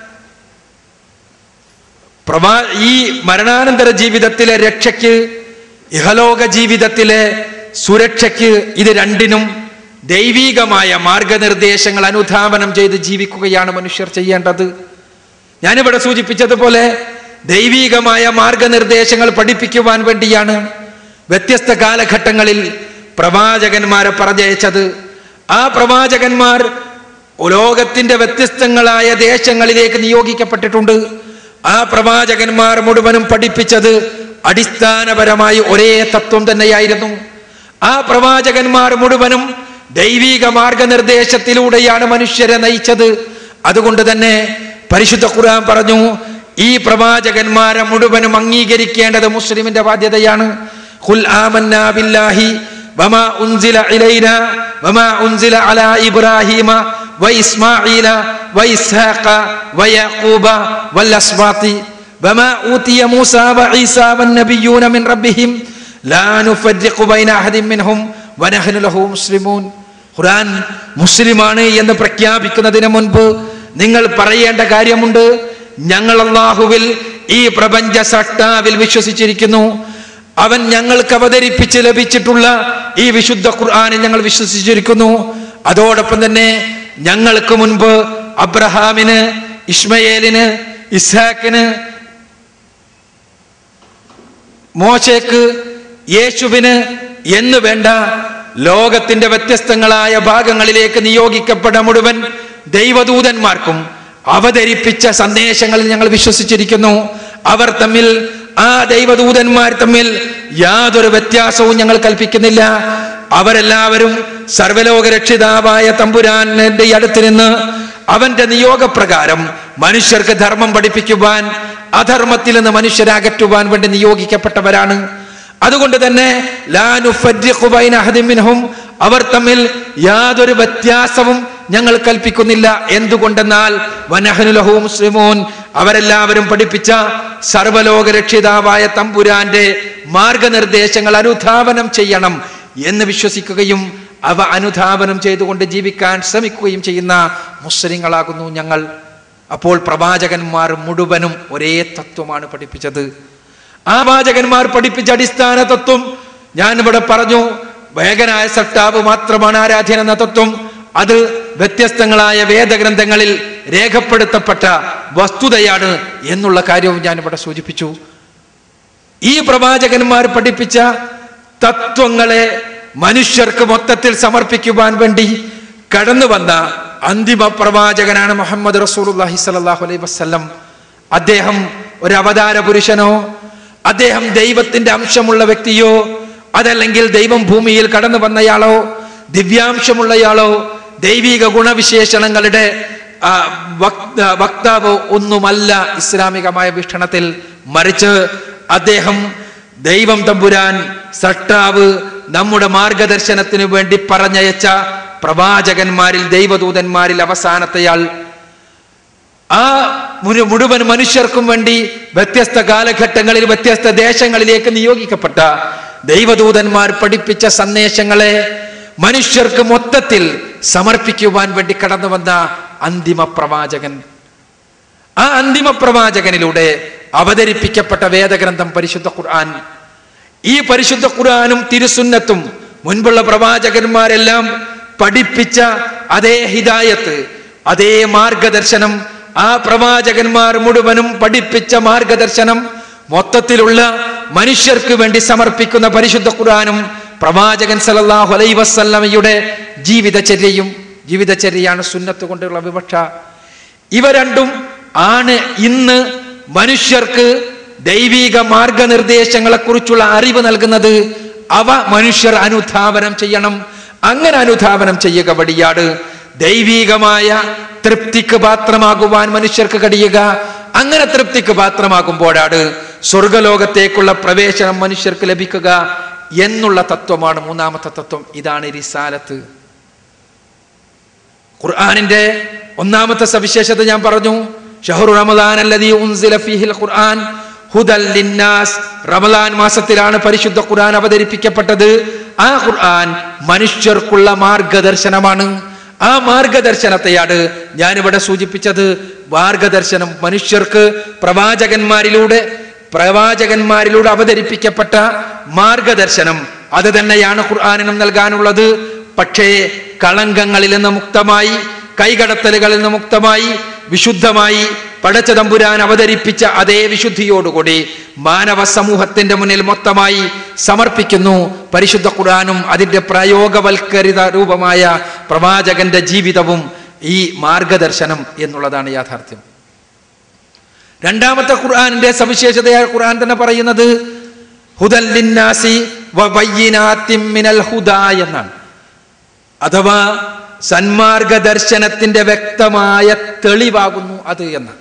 S1: പ്രവാ ഈ മരണാനന്തര ജീവിതത്തിലെ രക്ഷയ്ക്ക് ഇഹലോക ജീവിതത്തിലെ സുരക്ഷയ്ക്ക് ഇത് രണ്ടിനും ദൈവീകമായ മാർഗനിർദ്ദേശങ്ങൾ അനുധാവനം ചെയ്ത് ജീവിക്കുകയാണ് മനുഷ്യർ ചെയ്യേണ്ടത് ഞാനിവിടെ സൂചിപ്പിച്ചതുപോലെ ദൈവീകമായ മാർഗനിർദ്ദേശങ്ങൾ പഠിപ്പിക്കുവാൻ വേണ്ടിയാണ് വ്യത്യസ്ത കാലഘട്ടങ്ങളിൽ പ്രവാചകന്മാരെ പറഞ്ഞയച്ചത് ആ പ്രവാചകന്മാർ ലോകത്തിന്റെ വ്യത്യസ്തങ്ങളായ ദേശങ്ങളിലേക്ക് നിയോഗിക്കപ്പെട്ടിട്ടുണ്ട് ആ പ്രവാചകന്മാർ മുഴുവനും പഠിപ്പിച്ചത് അടിസ്ഥാനപരമായി ഒരേ തത്വം തന്നെയായിരുന്നു ആ പ്രവാചകന്മാർ മുഴുവനും ദൈവിക മാർഗനിർദ്ദേശത്തിലൂടെയാണ് മനുഷ്യരെ നയിച്ചത് അതുകൊണ്ട് തന്നെ പരിശുദ്ധ ഖുർആൻ പറഞ്ഞു ഈ പ്രവാചകന്മാരെ മുഴുവനും അംഗീകരിക്കേണ്ടത് മുസ്ലിമിന്റെ ബാധ്യതയാണ് ഖുൽ ആമന്നാ ബില്ലാഹി വമാ ഉൻസില ഇലൈന വമാ ഉൻസില അലാ ഇബ്രാഹീമ വഇസ്മാഈല വഇസ്ഹാഖ വയഖൂബ വല്ലസ്ബാത്തി وما أوتي موسى وعيسى والنبيون من ربهم لا نفرق بين أحد منهم ونحن له مسلمون ഖുർആൻ മുസ്ലിമാണ് എന്ന് പ്രഖ്യാപിക്കുന്നതിന് മുൻപ് നിങ്ങൾ പറയേണ്ട കാര്യമുണ്ട് ഞങ്ങൾ അള്ളാഹുവിൽ ഈ പ്രപഞ്ച സട്ടാവിൽ വിശ്വസിച്ചിരിക്കുന്നു അവൻ ഞങ്ങൾക്ക് അവതരിപ്പിച്ച് ലഭിച്ചിട്ടുള്ള ഈ വിശുദ്ധ ഖുർആനിൽ ഞങ്ങൾ വിശ്വസിച്ചിരിക്കുന്നു അതോടൊപ്പം തന്നെ ഞങ്ങൾക്ക് മുൻപ് അബ്രഹാമിന് ഇസ്മയേലിന് ഇസ്ഹാക്കിന് മോശയ്ക്ക് യേശുവിന് എന്ന് വേണ്ട ലോകത്തിന്റെ വ്യത്യസ്തങ്ങളായ ഭാഗങ്ങളിലേക്ക് നിയോഗിക്കപ്പെട്ട മുഴുവൻ ദൈവദൂതന്മാർക്കും അവതരിപ്പിച്ച സന്ദേശങ്ങളിൽ ഞങ്ങൾ വിശ്വസിച്ചിരിക്കുന്നു അവർ തമ്മിൽ ആ ദൈവദൂതന്മാർ തമ്മിൽ യാതൊരു വ്യത്യാസവും ഞങ്ങൾ കൽപ്പിക്കുന്നില്ല അവരെല്ലാവരും സർവലോക രക്ഷിതാവായ തമ്പുരാന്റെ അടുത്ത് നിന്ന് അവന്റെ നിയോഗപ്രകാരം മനുഷ്യർക്ക് ധർമ്മം പഠിപ്പിക്കുവാൻ അധർമ്മത്തിൽ നിന്ന് മനുഷ്യരെ അകറ്റുവാൻ വേണ്ടി നിയോഗിക്കപ്പെട്ടവരാണ് അതുകൊണ്ട് തന്നെ ലാ നുഫർരിഖു ബൈന അഹദിൻ മിൻഹും അവർ തമ്മിൽ യാതൊരു വ്യത്യാസവും ഞങ്ങൾ കൽപ്പിക്കുന്നില്ല എന്തുകൊണ്ടെന്നാൽ വനഹനു ലഹു മുസ്ലിമൂൻ അവരെല്ലാവരും പഠിപ്പിച്ച സർവലോക രക്ഷിതാവായ തമ്പുരാന്റെ മാർഗനിർദ്ദേശങ്ങൾ അനുധാവനം ചെയ്യണം എന്ന് വിശ്വസിക്കുകയും അവ അനുധാവനം ചെയ്തുകൊണ്ട് ജീവിക്കാൻ ശ്രമിക്കുകയും ചെയ്യുന്ന മുസ്ലിങ്ങളാകുന്നു ഞങ്ങൾ അപ്പോൾ പ്രവാചകന്മാർ മുഴുവനും ഒരേ തത്വമാണ് പഠിപ്പിച്ചത് ആ വാചകന്മാർ പഠിപ്പിച്ച അടിസ്ഥാന തത്വം ഞാൻ ഇവിടെ പറഞ്ഞു വേഗനായ സട്ടാവ് മാത്രമാണ് ആരാധ്യൻ എന്ന തത്വം അത് വ്യത്യസ്തങ്ങളായ വേദഗ്രന്ഥങ്ങളിൽ രേഖപ്പെടുത്തപ്പെട്ട വസ്തുതയാണ് എന്നുള്ള കാര്യവും ഞാൻ ഇവിടെ സൂചിപ്പിച്ചു ഈ പ്രവാചകന്മാർ പഠിപ്പിച്ച തത്വങ്ങളെ മനുഷ്യർക്ക് മൊത്തത്തിൽ സമർപ്പിക്കുവാൻ വേണ്ടി കടന്നു വന്ന അന്തിമ പ്രവാചകനാണ് മുഹമ്മദ് റസൂലുള്ളാഹി സ്വല്ലല്ലാഹു അലൈഹി വസല്ലം അദ്ദേഹം ഒരു അവതാര പുരുഷനോ അദ്ദേഹം ദൈവത്തിന്റെ അംശമുള്ള വ്യക്തിയോ അതല്ലെങ്കിൽ ദൈവം ഭൂമിയിൽ കടന്നു വന്നയാളോ ദിവ്യാംശമുള്ളയാളോ ദൈവിക ഗുണവിശേഷണങ്ങളുടെ ആ, വക്- ആ, വക്താവോ ഒന്നുമല്ല ഇസ്ലാമികമായ വീക്ഷണത്തിൽ മറിച്ച് അദ്ദേഹം ദൈവം തമ്പുരാൻ സട്ടാവ് നമ്മുടെ മാർഗദർശനത്തിന് വേണ്ടി പറഞ്ഞയച്ച പ്രവാചകന്മാരിൽ ദൈവദൂതന്മാരിൽ അവസാനത്തെയാൾ ആ മുഴു- മുഴുവൻ മനുഷ്യർക്കും വേണ്ടി വ്യത്യസ്ത കാലഘട്ടങ്ങളിൽ വ്യത്യസ്ത ദേശങ്ങളിലേക്ക് നിയോഗിക്കപ്പെട്ട ദൈവദൂതന്മാർ പഠിപ്പിച്ച സന്ദേശങ്ങളെ മനുഷ്യർക്ക് മൊത്തത്തിൽ സമർപ്പിക്കുവാൻ വേണ്ടി കടന്നു വന്ന അന്തിമ പ്രവാചകൻ ആ അന്തിമ പ്രവാചകനിലൂടെ അവതരിപ്പിക്കപ്പെട്ട വേദഗ്രന്ഥം പരിശുദ്ധ ഖുർആൻ ഈ പരിശുദ്ധ ഖുർആനും തിരുസുന്നത്തും മുൻപുള്ള പ്രവാചകന്മാരെല്ലാം പഠിപ്പിച്ച അതേ ഹിദായത്ത് അതേ മാർഗദർശനം ആ പ്രവാചകന്മാർ മുഴുവനും പഠിപ്പിച്ച മാർഗദർശനം മൊത്തത്തിലുള്ള മനുഷ്യർക്ക് വേണ്ടി സമർപ്പിക്കുന്ന പരിശുദ്ധ ഖുർആനും പ്രവാചകൻ സല്ലല്ലാഹു അലൈഹി വസല്ലമയുടെ ജീവിതചര്യയും ജീവിതചര്യയാണ് സുന്നത്ത് കൊണ്ടുള്ള വിവക്ഷ ഇവ രണ്ടും ആണ് ഇന്ന് മനുഷ്യർക്ക് ദൈവിക മാർഗനിർദ്ദേശങ്ങളെ കുറിച്ചുള്ള അറിവ് നൽകുന്നത് അവ മനുഷ്യർ അനുധാവനം ചെയ്യണം അങ്ങനെ അനുധാവനം ചെയ്യുക വഴിയാണ് ദൈവികമായ തൃപ്തിക്ക് പാത്രമാകുവാൻ മനുഷ്യർക്ക് കഴിയുക അങ്ങനെ തൃപ്തിക്ക് പാത്രമാകുമ്പോഴാണ് സ്വർഗലോകത്തേക്കുള്ള പ്രവേശനം മനുഷ്യർക്ക് ലഭിക്കുക എന്നുള്ള തത്വമാണ് മൂന്നാമത്തെ തത്വം ഇതാണ് റിസാലത്ത് ഖുർആനിന്റെ ഒന്നാമത്തെ സവിശേഷത ഞാൻ പറഞ്ഞു ഷഹറു റമദാൻ അല്ലദീ ഉൻസില ഫീഹിൽ ഖുർആൻ ഹുദൽ ലിന്നാസ് റമദാൻ മാസത്തിലാണ് പരിശുദ്ധ ഖുർആൻ അവതരിപ്പിക്കപ്പെട്ടത് ആ ഖുർആൻ മനുഷ്യർക്കുള്ള മാർഗദർശനമാണ് ആ മാർഗദർശനത്തെയാണ് ഞാനിവിടെ സൂചിപ്പിച്ചത് മാർഗദർശനം മനുഷ്യർക്ക് പ്രവാചകന്മാരിലൂടെ പ്രവാചകന്മാരിലൂടെ അവതരിപ്പിക്കപ്പെട്ട മാർഗദർശനം അത് തന്നെയാണ് ഖുർആാനിനും നൽകാനുള്ളത് പക്ഷേ കളങ്കങ്ങളിൽ നിന്ന് മുക്തമായി കൈകടത്തലുകളിൽ നിന്ന് മുക്തമായി വിശുദ്ധമായി പടച്ച തമ്പുരാൻ അവതരിപ്പിച്ച അതേ വിശുദ്ധിയോടുകൂടി മാനവ സമൂഹത്തിന്റെ മുന്നിൽ മൊത്തമായി സമർപ്പിക്കുന്നു പരിശുദ്ധ ഖുർആാനും അതിന്റെ പ്രയോഗവൽക്കരിത രൂപമായ പ്രവാചകന്റെ ജീവിതവും ഈ മാർഗദർശനം എന്നുള്ളതാണ് യാഥാർത്ഥ്യം രണ്ടാമത്തെ ഖുർആാനിന്റെ സവിശേഷതയായ ഖുർആൻ തന്നെ പറയുന്നത് ഹുദൽ ലിന്നാസി വബയ്യിനാത്തിൻ മിനൽ ഹുദാ എന്നാണ് അഥവാ സന്മാർഗ ദർശനത്തിന്റെ വ്യക്തമായ തെളിവാകുന്നു അത് എന്ന്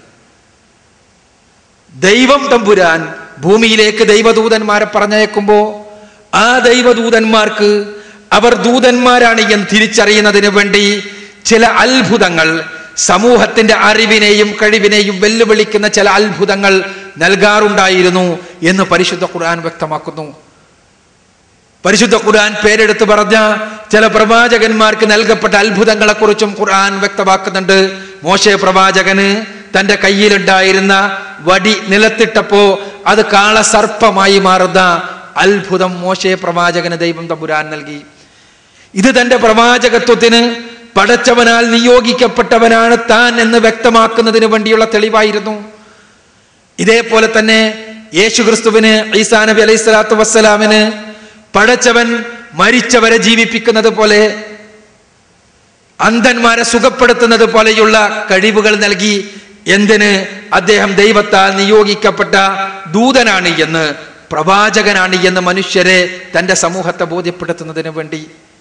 S1: ദൈവം തമ്പുരാൻ ഭൂമിയിലേക്ക് ദൈവദൂതന്മാരെ പറഞ്ഞയക്കുമ്പോ ആ ദൈവദൂതന്മാർക്ക് അവർ ദൂതന്മാരാണ് എന്ന് തിരിച്ചറിയുന്നതിന് വേണ്ടി ചില അത്ഭുതങ്ങൾ സമൂഹത്തിന്റെ അറിവിനെയും കഴിവിനെയും വെല്ലുവിളിക്കുന്ന ചില അത്ഭുതങ്ങൾ നൽകാറുണ്ടായിരുന്നു എന്ന് പരിശുദ്ധ ഖുർആൻ വ്യക്തമാക്കുന്നു പരിശുദ്ധ ഖുർആൻ പേരെടുത്ത് പറഞ്ഞ ചില പ്രവാചകന്മാർക്ക് നൽകപ്പെട്ട അത്ഭുതങ്ങളെ കുറിച്ചും ഖുർആൻ വ്യക്തമാക്കുന്നുണ്ട് മോശെ പ്രവാചകന് തന്റെ കയ്യിലുണ്ടായിരുന്ന വടി നിലത്തിട്ടപ്പോ അത് കാളസർപ്പമായി മാറുന്ന അത്ഭുതം മോശെ പ്രവാചകന് ദൈവം തമ്പുരാൻ നൽകി ഇത് തന്റെ പ്രവാചകത്വത്തിന് പടച്ചവനാൽ നിയോഗിക്കപ്പെട്ടവനാണ് താൻ എന്ന് വ്യക്തമാക്കുന്നതിന് വേണ്ടിയുള്ള തെളിവായിരുന്നു ഇതേപോലെ തന്നെ യേശു ക്രിസ്തുവിന് ഈസാ നബി അലൈഹി സ്വലാത്തു വസ്സലാമിന് പടച്ചവൻ മരിച്ചവരെ ജീവിപ്പിക്കുന്നത് പോലെ അന്ധന്മാരെ സുഖപ്പെടുത്തുന്നത് പോലെയുള്ള കഴിവുകൾ നൽകി എന്തിന് അദ്ദേഹം ദൈവത്താൽ നിയോഗിക്കപ്പെട്ട ദൂതനാണ് എന്ന് പ്രവാചകനാണ് എന്ന് മനുഷ്യരെ തന്റെ സമൂഹത്തെ ബോധ്യപ്പെടുത്തുന്നതിന് വേണ്ടി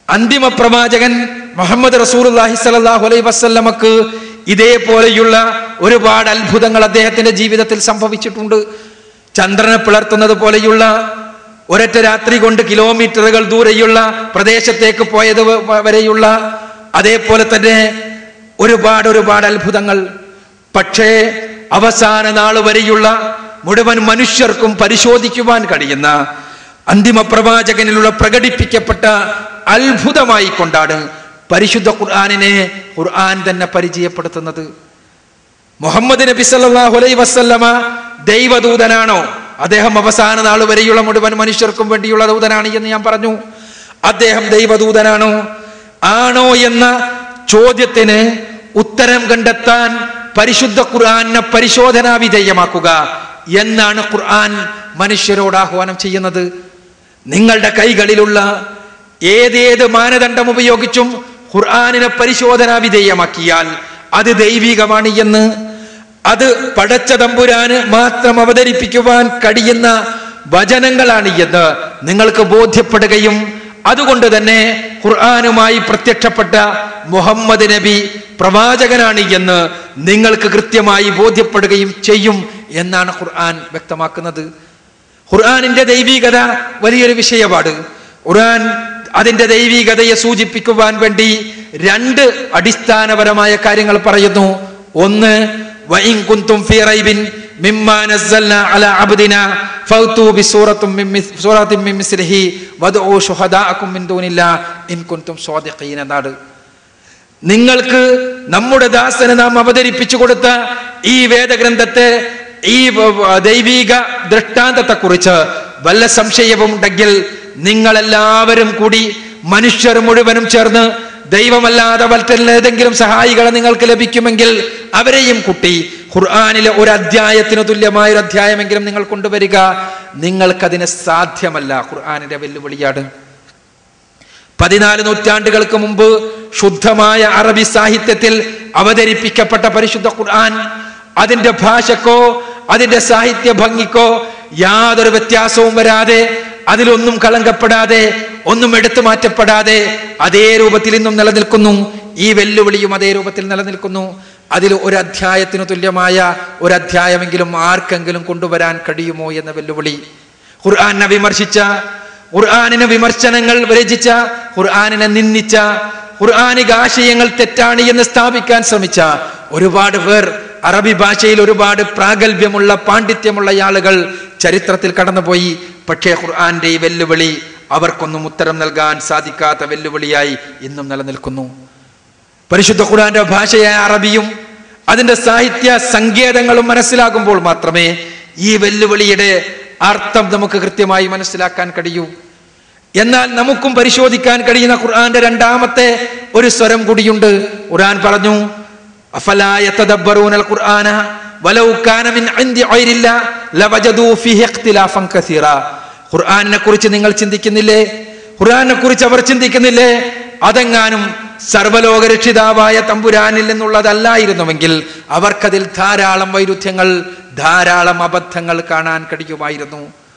S1: അന്തിമ പ്രവാചകൻ മുഹമ്മദ് റസൂലുള്ളാഹി സ്വല്ലല്ലാഹു അലൈഹി വസല്ലമക്ക് ഇതേപോലെയുള്ള ഒരുപാട് അത്ഭുതങ്ങൾ അദ്ദേഹത്തിന്റെ ജീവിതത്തിൽ സംഭവിച്ചിട്ടുണ്ട് ചന്ദ്രനെ പിളർത്തുന്നത് പോലെയുള്ള ഒരൊറ്റ രാത്രി കൊണ്ട് കിലോമീറ്ററുകൾ ദൂരെയുള്ള പ്രദേശത്തേക്ക് പോയത് വ- വരെയുള്ള അതേപോലെ തന്നെ ഒരുപാട് ഒരുപാട് അത്ഭുതങ്ങൾ പക്ഷേ അവസാന നാൾ വരെയുള്ള മുഴുവൻ മനുഷ്യർക്കും പരിശോധിക്കുവാൻ കഴിയുന്ന അന്തിമ പ്രവാചകനിലൂടെ പ്രകടിപ്പിക്കപ്പെട്ട അത്ഭുതമായി കൊണ്ടാണ് പരിശുദ്ധ ഖുർആാനിനെ ഖുർആൻ തന്നെ പരിചയപ്പെടുത്തുന്നത് മുഹമ്മദ് നബി സല്ലല്ലാഹു അലൈഹി വസല്ലമ ദൈവദൂതനാണോ അദ്ദേഹം അവസാന നാൾ വരെയുള്ള മുഴുവൻ മനുഷ്യർക്കും വേണ്ടിയുള്ള ദൂതനാണ് എന്ന് ഞാൻ പറഞ്ഞു അദ്ദേഹം ദൈവദൂതനാണോ ആണോ എന്ന ചോദ്യത്തിന് ഉത്തരം കണ്ടെത്താൻ പരിശുദ്ധ ഖുർആനെ പരിശോധനാ വിധേയമാക്കുക എന്നാണ് ഖുർആൻ മനുഷ്യരോട് ആഹ്വാനം ചെയ്യുന്നത് നിങ്ങളുടെ കൈകളിലുള്ള ഏതേത് മാനദണ്ഡം ഉപയോഗിച്ചും ഖുർആാനിനെ പരിശോധനാ വിധേയമാക്കിയാൽ അത് ദൈവികമാണ് എന്ന് അത് പടച്ച തമ്പുരാന് മാത്രം അവതരിപ്പിക്കുവാൻ കഴിയുന്ന വചനങ്ങളാണ് എന്ന് നിങ്ങൾക്ക് ബോധ്യപ്പെടുകയും അതുകൊണ്ട് തന്നെ ഖുർആാനുമായി പ്രത്യക്ഷപ്പെട്ട മുഹമ്മദ് നബി പ്രവാചകനാണ് എന്ന് നിങ്ങൾക്ക് കൃത്യമായി ബോധ്യപ്പെടുകയും ചെയ്യും എന്നാണ് ഖുർആൻ വ്യക്തമാക്കുന്നത് ഖുർആാനിന്റെ ദൈവികത വലിയൊരു വിഷയമാണ് ഖുർആൻ അതിന്റെ ദൈവികതയെ സൂചിപ്പിക്കുവാൻ വേണ്ടി രണ്ട് അടിസ്ഥാനപരമായ കാര്യങ്ങൾ പറയുന്നു ഒന്ന് വഇൻ കുന്തും ഫീ റൈബിൻ മിമ്മാ നസ്സൽനാ അലാ അബ്ദിനാ ഫൗതു ബിസൂറത്തും മിൻ മിസ്- സൂറത്തിൻ മിൻ മിസ്ലിഹി വദ്ഉ ശുഹദാഅക്കും മിൻ ദൂനില്ലാ ഇൻ കുന്തും സ്വാദിഖീൻ എന്നാണ് നിങ്ങൾക്ക് നമ്മുടെ ദാസന് നാം അവതരിപ്പിച്ചു കൊടുത്ത ഈ വേദഗ്രന്ഥത്തെ ഈ വ- വ- ദൈവീക ദൃഷ്ടാന്തത്തെക്കുറിച്ച് വല്ല സംശയവും ഉണ്ടെങ്കിൽ നിങ്ങളെല്ലാവരും കൂടി മനുഷ്യർ മുഴുവനും ചേർന്ന് ദൈവമല്ലാതെ മറ്റേതെങ്കിലും സഹായികളെ നിങ്ങൾക്ക് ലഭിക്കുമെങ്കിൽ അവരെയും കുട്ടി ഖുർആാനിലെ ഒരു അധ്യായത്തിന് തുല്യമായ ഒരു അധ്യായമെങ്കിലും നിങ്ങൾ കൊണ്ടുവരിക നിങ്ങൾക്കതിന് സാധ്യമല്ല ഖുർആാനിന്റെ വെല്ലുവിളിയാണ് പതിനാല് നൂറ്റാണ്ടുകൾക്ക് മുമ്പ് ശുദ്ധമായ അറബി സാഹിത്യത്തിൽ അവതരിപ്പിക്കപ്പെട്ട പരിശുദ്ധ ഖുർആൻ അതിന്റെ ഭാഷക്കോ അതിന്റെ സാഹിത്യ ഭംഗിക്കോ യാതൊരു വ്യത്യാസവും വരാതെ അതിലൊന്നും കളങ്കപ്പെടാതെ ഒന്നും എടുത്തു മാറ്റപ്പെടാതെ അതേ രൂപത്തിൽ ഇന്നും നിലനിൽക്കുന്നു ഈ വെല്ലുവിളിയും അതേ രൂപത്തിൽ നിലനിൽക്കുന്നു അതിൽ ഒരു അധ്യായത്തിനു തുല്യമായ ഒരു അധ്യായമെങ്കിലും ആർക്കെങ്കിലും കൊണ്ടുവരാൻ കഴിയുമോ എന്ന വെല്ലുവിളി ഖുർആനെ വിമർശിച്ച ഖുർആാനിന് വിമർശനങ്ങൾ രചിച്ച ഖുർആാനിനെ നിന്ദിച്ച ഖുർആാനിക ആശയങ്ങൾ തെറ്റാണ് എന്ന് സ്ഥാപിക്കാൻ ശ്രമിച്ച ഒരുപാട് പേർ അറബി ഭാഷയിൽ ഒരുപാട് പ്രാഗൽഭ്യമുള്ള പാണ്ഡിത്യമുള്ള ആളുകൾ ചരിത്രത്തിൽ കടന്നുപോയി പക്ഷേ ഖുർആന്റെ ഈ വെല്ലുവിളി അവർക്കൊന്നും ഉത്തരം നൽകാൻ സാധിക്കാത്ത വെല്ലുവിളിയായി ഇന്നും നിലനിൽക്കുന്നു പരിശുദ്ധ ഖുർആന്റെ ഭാഷയായ അറബിയും അതിന്റെ സാഹിത്യ സങ്കേതങ്ങളും മനസ്സിലാകുമ്പോൾ മാത്രമേ ഈ വെല്ലുവിളിയുടെ അർത്ഥം നമുക്ക് കൃത്യമായി മനസ്സിലാക്കാൻ കഴിയൂ എന്നാൽ നമുക്കും പരിശോധിക്കാൻ കഴിയുന്ന ഖുർആന്റെ രണ്ടാമത്തെ ഒരു സ്വരം കൂടിയുണ്ട് ഖുർആൻ പറഞ്ഞു അഫലാ യതദബ്ബറൂനൽ ഖുർആന വലൗ കാന മിൻ ഇൻദി ഗൈരില്ല ലവജദൂ ഫീഹി ഇഖ്തിലാഫൻ കസീറ ഖുർആനിനെ കുറിച്ച് നിങ്ങൾ ചിന്തിക്കുന്നില്ലേ ഖുർആനെ കുറിച്ച് അവർ ചിന്തിക്കുന്നില്ലേ അതെങ്ങാനും സർവലോക രക്ഷിതാവായ തമ്പുരാനിൽ നിന്നുള്ളതല്ലായിരുന്നുവെങ്കിൽ അവർക്കതിൽ ധാരാളം വൈരുദ്ധ്യങ്ങൾ ധാരാളം അബദ്ധങ്ങൾ കാണാൻ കഴിയുമായിരുന്നു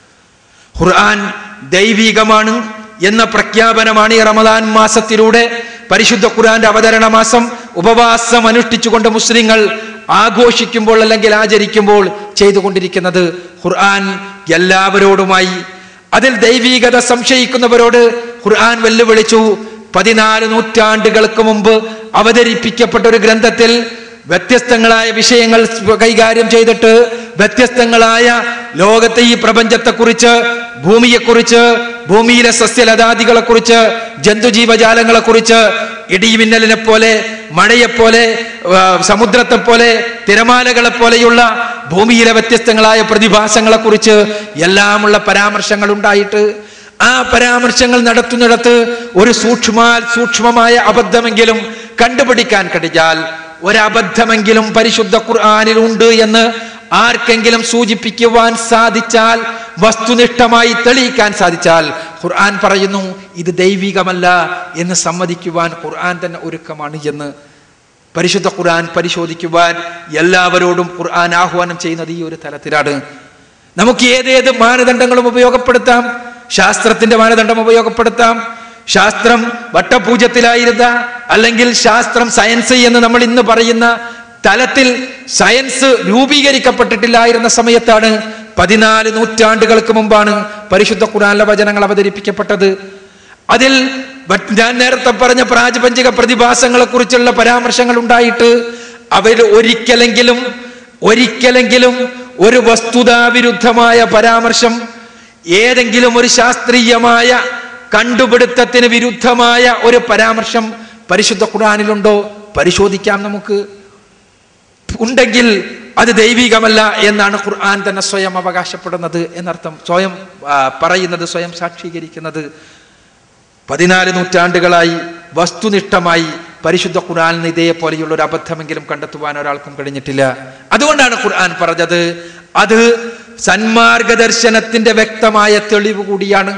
S1: ഖുർആൻ ദൈവികമാണ് എന്ന പ്രഖ്യാപനമാണ് ഈ റമദാൻ മാസത്തിലൂടെ പരിശുദ്ധ ഖുർആന്റെ അവതരണ മാസം ഉപവാസം അനുഷ്ഠിച്ചുകൊണ്ട് മുസ്ലിങ്ങൾ ആഘോഷിക്കുമ്പോൾ അല്ലെങ്കിൽ ആചരിക്കുമ്പോൾ ചെയ്തുകൊണ്ടിരിക്കുന്നത് ഖുർആൻ എല്ലാവരോടുമായി അതിൽ ദൈവീകത സംശയിക്കുന്നവരോട് ഖുർആൻ വെല്ലുവിളിച്ചു പതിനാല് നൂറ്റാണ്ടുകൾക്ക് മുമ്പ് അവതരിപ്പിക്കപ്പെട്ട ഒരു ഗ്രന്ഥത്തിൽ വ്യത്യസ്തങ്ങളായ വിഷയങ്ങൾ കൈകാര്യം ചെയ്തിട്ട് വ്യത്യസ്തങ്ങളായ ലോകത്തെ ഈ പ്രപഞ്ചത്തെക്കുറിച്ച് ഭൂമിയെക്കുറിച്ച് ഭൂമിയിലെ സസ്യലതാദികളെ കുറിച്ച് ജന്തുജീവജാലങ്ങളെ കുറിച്ച് ഇടിമിന്നലിനെ പോലെ മഴയെപ്പോലെ ആ, സമുദ്രത്തെ പോലെ തിരമാലകളെ പോലെയുള്ള ഭൂമിയിലെ വ്യത്യസ്തങ്ങളായ പ്രതിഭാസങ്ങളെ കുറിച്ച് എല്ലാമുള്ള പരാമർശങ്ങൾ ഉണ്ടായിട്ട് ആ പരാമർശങ്ങൾ നടത്തുന്നിടത്ത് ഒരു സൂക്ഷ്മ സൂക്ഷ്മമായ അബദ്ധമെങ്കിലും കണ്ടുപിടിക്കാൻ കഴിഞ്ഞാൽ ഒരബദ്ധമെങ്കിലും പരിശുദ്ധ ഖുർആാനിൽ ഉണ്ട് എന്ന് ആർക്കെങ്കിലും സൂചിപ്പിക്കുവാൻ സാധിച്ചാൽ വസ്തുനിഷ്ഠമായി തെളിയിക്കാൻ സാധിച്ചാൽ ഖുർആൻ പറയുന്നു ഇത് ദൈവികമല്ല എന്ന് സമ്മതിക്കുവാൻ ഖുർആൻ തന്നെ ഒരുക്കമാണ് എന്ന് പരിശുദ്ധ ഖുർആൻ പരിശോധിക്കുവാൻ എല്ലാവരോടും ഖുർആൻ ആഹ്വാനം ചെയ്യുന്നത് ഈ ഒരു തലത്തിലാണ് നമുക്ക് ഏതേത് മാനദണ്ഡങ്ങളും ഉപയോഗപ്പെടുത്താം ശാസ്ത്രത്തിന്റെ മാനദണ്ഡം ഉപയോഗപ്പെടുത്താം ശാസ്ത്രം വട്ടപൂജ്യത്തിലായിരുന്ന അല്ലെങ്കിൽ ശാസ്ത്രം സയൻസ് എന്ന് നമ്മൾ ഇന്ന് പറയുന്ന തലത്തിൽ സയൻസ് രൂപീകരിക്കപ്പെട്ടിട്ടില്ലായിരുന്ന സമയത്താണ് പതിനാല് നൂറ്റാണ്ടുകൾക്ക് മുമ്പാണ് പരിശുദ്ധ ഖുറാനിലെ വചനങ്ങൾ അവതരിപ്പിക്കപ്പെട്ടത് അതിൽ വ- ഞാൻ നേരത്തെ പറഞ്ഞ പ്രാജപഞ്ചിക പ്രതിഭാസങ്ങളെ കുറിച്ചുള്ള പരാമർശങ്ങൾ ഉണ്ടായിട്ട് അവയിൽ ഒരിക്കലെങ്കിലും ഒരിക്കലെങ്കിലും ഒരു വസ്തുതാവിരുദ്ധമായ പരാമർശം ഏതെങ്കിലും ഒരു ശാസ്ത്രീയമായ കണ്ടുപിടുത്തത്തിന് വിരുദ്ധമായ ഒരു പരാമർശം പരിശുദ്ധ ഖുർആനിലുണ്ടോ പരിശോധിക്കാം നമുക്ക് ഉണ്ടെങ്കിൽ അത് ദൈവികമല്ല എന്നാണ് ഖുർആൻ തന്നെ സ്വയം അവകാശപ്പെടുന്നത് എന്നർത്ഥം സ്വയം ആ, പറയുന്നത് സ്വയം സാക്ഷീകരിക്കുന്നത് പതിനാല് നൂറ്റാണ്ടുകളായി വസ്തുനിഷ്ഠമായി പരിശുദ്ധ ഖുർആനിന് ഇതേപോലെയുള്ള ഒരു അബദ്ധമെങ്കിലും കണ്ടെത്തുവാൻ ഒരാൾക്കും കഴിഞ്ഞിട്ടില്ല അതുകൊണ്ടാണ് ഖുർആൻ പറഞ്ഞത് അത് സന്മാർഗദർശനത്തിന്റെ വ്യക്തമായ തെളിവ് കൂടിയാണ്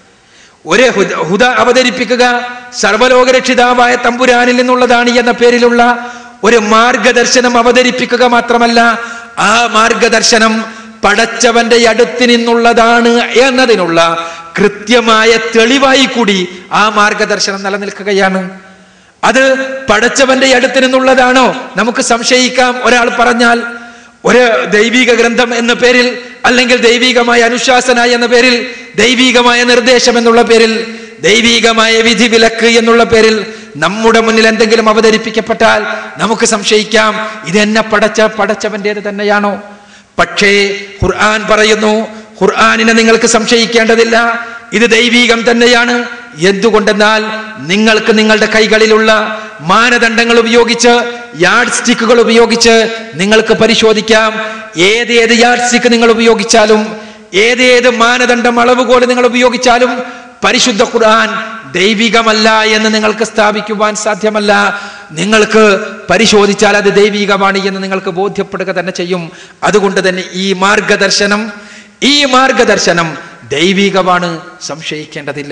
S1: ഒരു ഹുദ ഹുദ അവതരിപ്പിക്കുക സർവലോകരക്ഷിതാവായ തമ്പുരാനിൽ നിന്നുള്ളതാണ് എന്ന പേരിലുള്ള ഒരു മാർഗദർശനം അവതരിപ്പിക്കുക മാത്രമല്ല ആ മാർഗദർശനം പടച്ചവന്റെ അടുത്ത് നിന്നുള്ളതാണ് എന്നതിനുള്ള കൃത്യമായ തെളിവായി കൂടി ആ മാർഗദർശനം നിലനിൽക്കുകയാണ് അത് പടച്ചവന്റെ അടുത്ത് നിന്നുള്ളതാണോ നമുക്ക് സംശയിക്കാം ഒരാൾ പറഞ്ഞാൽ ഒരു ദൈവിക ഗ്രന്ഥം എന്ന പേരിൽ അല്ലെങ്കിൽ ദൈവികമായ അനുശാസന എന്ന പേരിൽ ദൈവികമായ നിർദ്ദേശം എന്നുള്ള പേരിൽ ദൈവികമായ വിധി വിലക്ക് എന്നുള്ള പേരിൽ നമ്മുടെ മുന്നിൽ എന്തെങ്കിലും അവതരിപ്പിക്കപ്പെട്ടാൽ നമുക്ക് സംശയിക്കാം ഇത് എന്നെ പടച്ച പടച്ചവന്റേത് തന്നെയാണോ പക്ഷേ ഖുർആൻ പറയുന്നു ഖുർആനിനെ നിങ്ങൾക്ക് സംശയിക്കേണ്ടതില്ല ഇത് ദൈവീകം തന്നെയാണ് എന്തുകൊണ്ടെന്നാൽ നിങ്ങൾക്ക് നിങ്ങളുടെ കൈകളിലുള്ള മാനദണ്ഡങ്ങൾ ഉപയോഗിച്ച് യാഡ് സ്റ്റിക്കുകൾ ഉപയോഗിച്ച് നിങ്ങൾക്ക് പരിശോധിക്കാം ഏതേത് യാഡ് സ്റ്റിക്ക് നിങ്ങൾ ഉപയോഗിച്ചാലും ഏതേത് മാനദണ്ഡം അളവുകോല് നിങ്ങൾ ഉപയോഗിച്ചാലും പരിശുദ്ധ ഖുർആൻ ദൈവികമല്ല എന്ന് നിങ്ങൾക്ക് സ്ഥാപിക്കുവാൻ സാധ്യമല്ല നിങ്ങൾക്ക് പരിശോധിച്ചാൽ അത് ദൈവികമാണ് എന്ന് നിങ്ങൾക്ക് ബോധ്യപ്പെടുക തന്നെ ചെയ്യും അതുകൊണ്ട് തന്നെ ഈ മാർഗദർശനം ഈ മാർഗദർശനം ദൈവികമാണ് സംശയിക്കേണ്ടതില്ല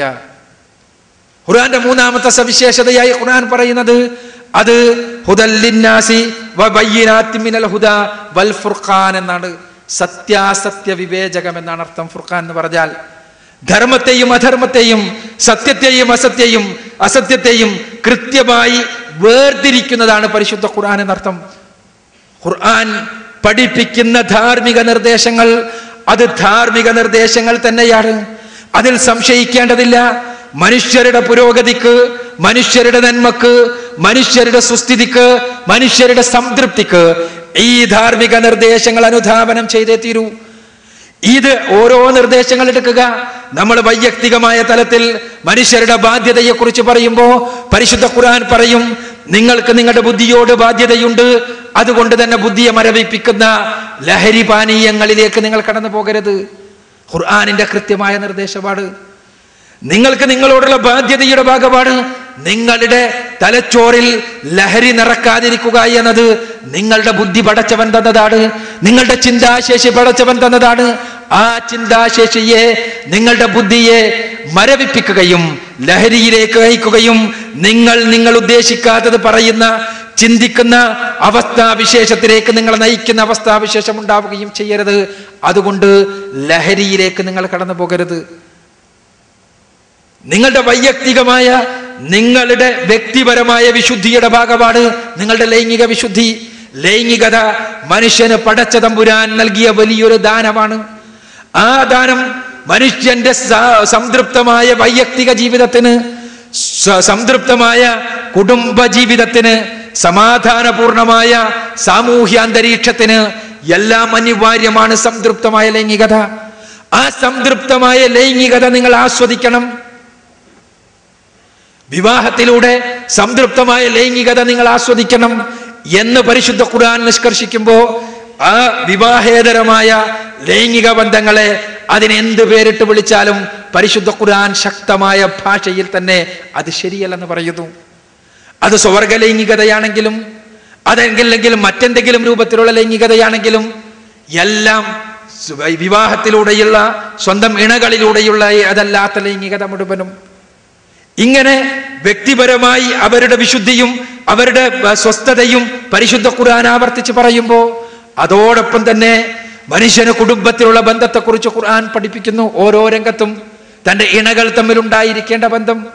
S1: ഖുർആന്റെ മൂന്നാമത്തെ സവിശേഷതയായി ഖുർആൻ പറയുന്നത് അത് ഹുദല്ലിന്നാസി വബയ്യിനാത്തി മിനൽ ഹുദ വൽ ഫുർഖാൻ എന്നാണ് സത്യാസത്യ വിവേചകം എന്നാണ് അർത്ഥം ഫുർഖാൻ എന്ന് പറഞ്ഞാൽ ധർമ്മത്തെയും അധർമ്മത്തെയും സത്യത്തെയും അസത്യയും അസത്യത്തെയും കൃത്യമായി വേർതിരിക്കുന്നതാണ് പരിശുദ്ധ ഖുർആൻ എന്നർത്ഥം ഖുർആൻ പഠിപ്പിക്കുന്ന ധാർമ്മിക നിർദ്ദേശങ്ങൾ അത് ധാർമ്മിക നിർദ്ദേശങ്ങൾ തന്നെയാണ് അതിൽ സംശയിക്കേണ്ടതില്ല മനുഷ്യരുടെ പുരോഗതിക്ക് മനുഷ്യരുടെ നന്മക്ക് മനുഷ്യരുടെ സുസ്ഥിതിക്ക് മനുഷ്യരുടെ സംതൃപ്തിക്ക് ഈ ധാർമ്മിക നിർദ്ദേശങ്ങൾ അനുധാപനം ചെയ്തേ തീരൂ ഇത് ഓരോ നിർദ്ദേശങ്ങൾ എടുക്കുക നമ്മൾ വൈയക്തികമായ തലത്തിൽ മനുഷ്യരുടെ ബാധ്യതയെ കുറിച്ച് പറയുമ്പോൾ പരിശുദ്ധ ഖുർആൻ പറയും നിങ്ങൾക്ക് നിങ്ങളുടെ ബുദ്ധിയോട് ബാധ്യതയുണ്ട് അതുകൊണ്ട് തന്നെ ബുദ്ധിയെ മരവിപ്പിക്കുന്ന ലഹരി പാനീയങ്ങളിലേക്ക് നിങ്ങൾ കടന്നു പോകരുത് ഖുർആാനിന്റെ കൃത്യമായ നിർദ്ദേശമാണ് നിങ്ങൾക്ക് നിങ്ങളോടുള്ള ബാധ്യതയുടെ ഭാഗമാണ് നിങ്ങളുടെ തലച്ചോറിൽ ലഹരി നിറക്കാതിരിക്കുക എന്നത് നിങ്ങളുടെ ബുദ്ധി പടച്ചവൻ തന്നതാണ് നിങ്ങളുടെ ചിന്താശേഷി പടച്ചവൻ തന്നതാണ് ആ ചിന്താശേഷിയെ നിങ്ങളുടെ ബുദ്ധിയെ മരവിപ്പിക്കുകയും ലഹരിയിലേക്ക് നയിക്കുകയും നിങ്ങൾ നിങ്ങൾ ഉദ്ദേശിക്കാത്തത് പറയുന്ന ചിന്തിക്കുന്ന അവസ്ഥാവിശേഷത്തിലേക്ക് നിങ്ങൾ നയിക്കുന്ന അവസ്ഥാവിശേഷം ഉണ്ടാവുകയും ചെയ്യരുത് അതുകൊണ്ട് ലഹരിയിലേക്ക് നിങ്ങൾ കടന്നു പോകരുത് നിങ്ങളുടെ വൈയക്തികമായ നിങ്ങളുടെ വ്യക്തിപരമായ വിശുദ്ധിയുടെ ഭാഗമാണ് നിങ്ങളുടെ ലൈംഗിക വിശുദ്ധി ലൈംഗികത മനുഷ്യന് പടച്ച തമ്പുരാൻ നൽകിയ വലിയൊരു ദാനമാണ് ആ ദാനം മനുഷ്യന്റെ സ- സംതൃപ്തമായ വൈയക്തിക ജീവിതത്തിന് സ- സംതൃപ്തമായ കുടുംബ ജീവിതത്തിന് സമാധാനപൂർണമായ സാമൂഹ്യ അന്തരീക്ഷത്തിന് എല്ലാം അനിവാര്യമാണ് സംതൃപ്തമായ ലൈംഗികത ആ സംതൃപ്തമായ ലൈംഗികത നിങ്ങൾ ആസ്വദിക്കണം വിവാഹത്തിലൂടെ സംതൃപ്തമായ ലൈംഗികത നിങ്ങൾ ആസ്വദിക്കണം എന്ന് പരിശുദ്ധ ഖുർആൻ നിഷ്കർഷിക്കുമ്പോൾ ആ വിവാഹേതരമായ ലൈംഗിക ബന്ധങ്ങളെ അതിനെന്ത് പേരിട്ട് വിളിച്ചാലും പരിശുദ്ധ ഖുർആൻ ശക്തമായ ഭാഷയിൽ തന്നെ അത് ശരിയല്ലെന്ന് പറയുന്നു അത് സ്വർഗ ലൈംഗികതയാണെങ്കിലും അതെങ്കിലെങ്കിൽ മറ്റെന്തെങ്കിലും രൂപത്തിലുള്ള ലൈംഗികതയാണെങ്കിലും എല്ലാം സ് വിവാഹത്തിലൂടെയുള്ള സ്വന്തം ഇണകളിലൂടെയുള്ള അതല്ലാത്ത ലൈംഗികത മുഴുവനും ഇങ്ങനെ വ്യക്തിപരമായി അവരുടെ വിശുദ്ധിയും അവരുടെ ആ, സ്വസ്ഥതയും പരിശുദ്ധ ഖുർആൻ ആവർത്തിച്ച് പറയുമ്പോൾ അതോടൊപ്പം തന്നെ മനുഷ്യന് കുടുംബത്തിലുള്ള ബന്ധത്തെക്കുറിച്ച് ഖുർആൻ പഠിപ്പിക്കുന്നു ഓരോ രംഗത്തും തന്റെ ഇണകൾ തമ്മിലുണ്ടായിരിക്കേണ്ട ബന്ധം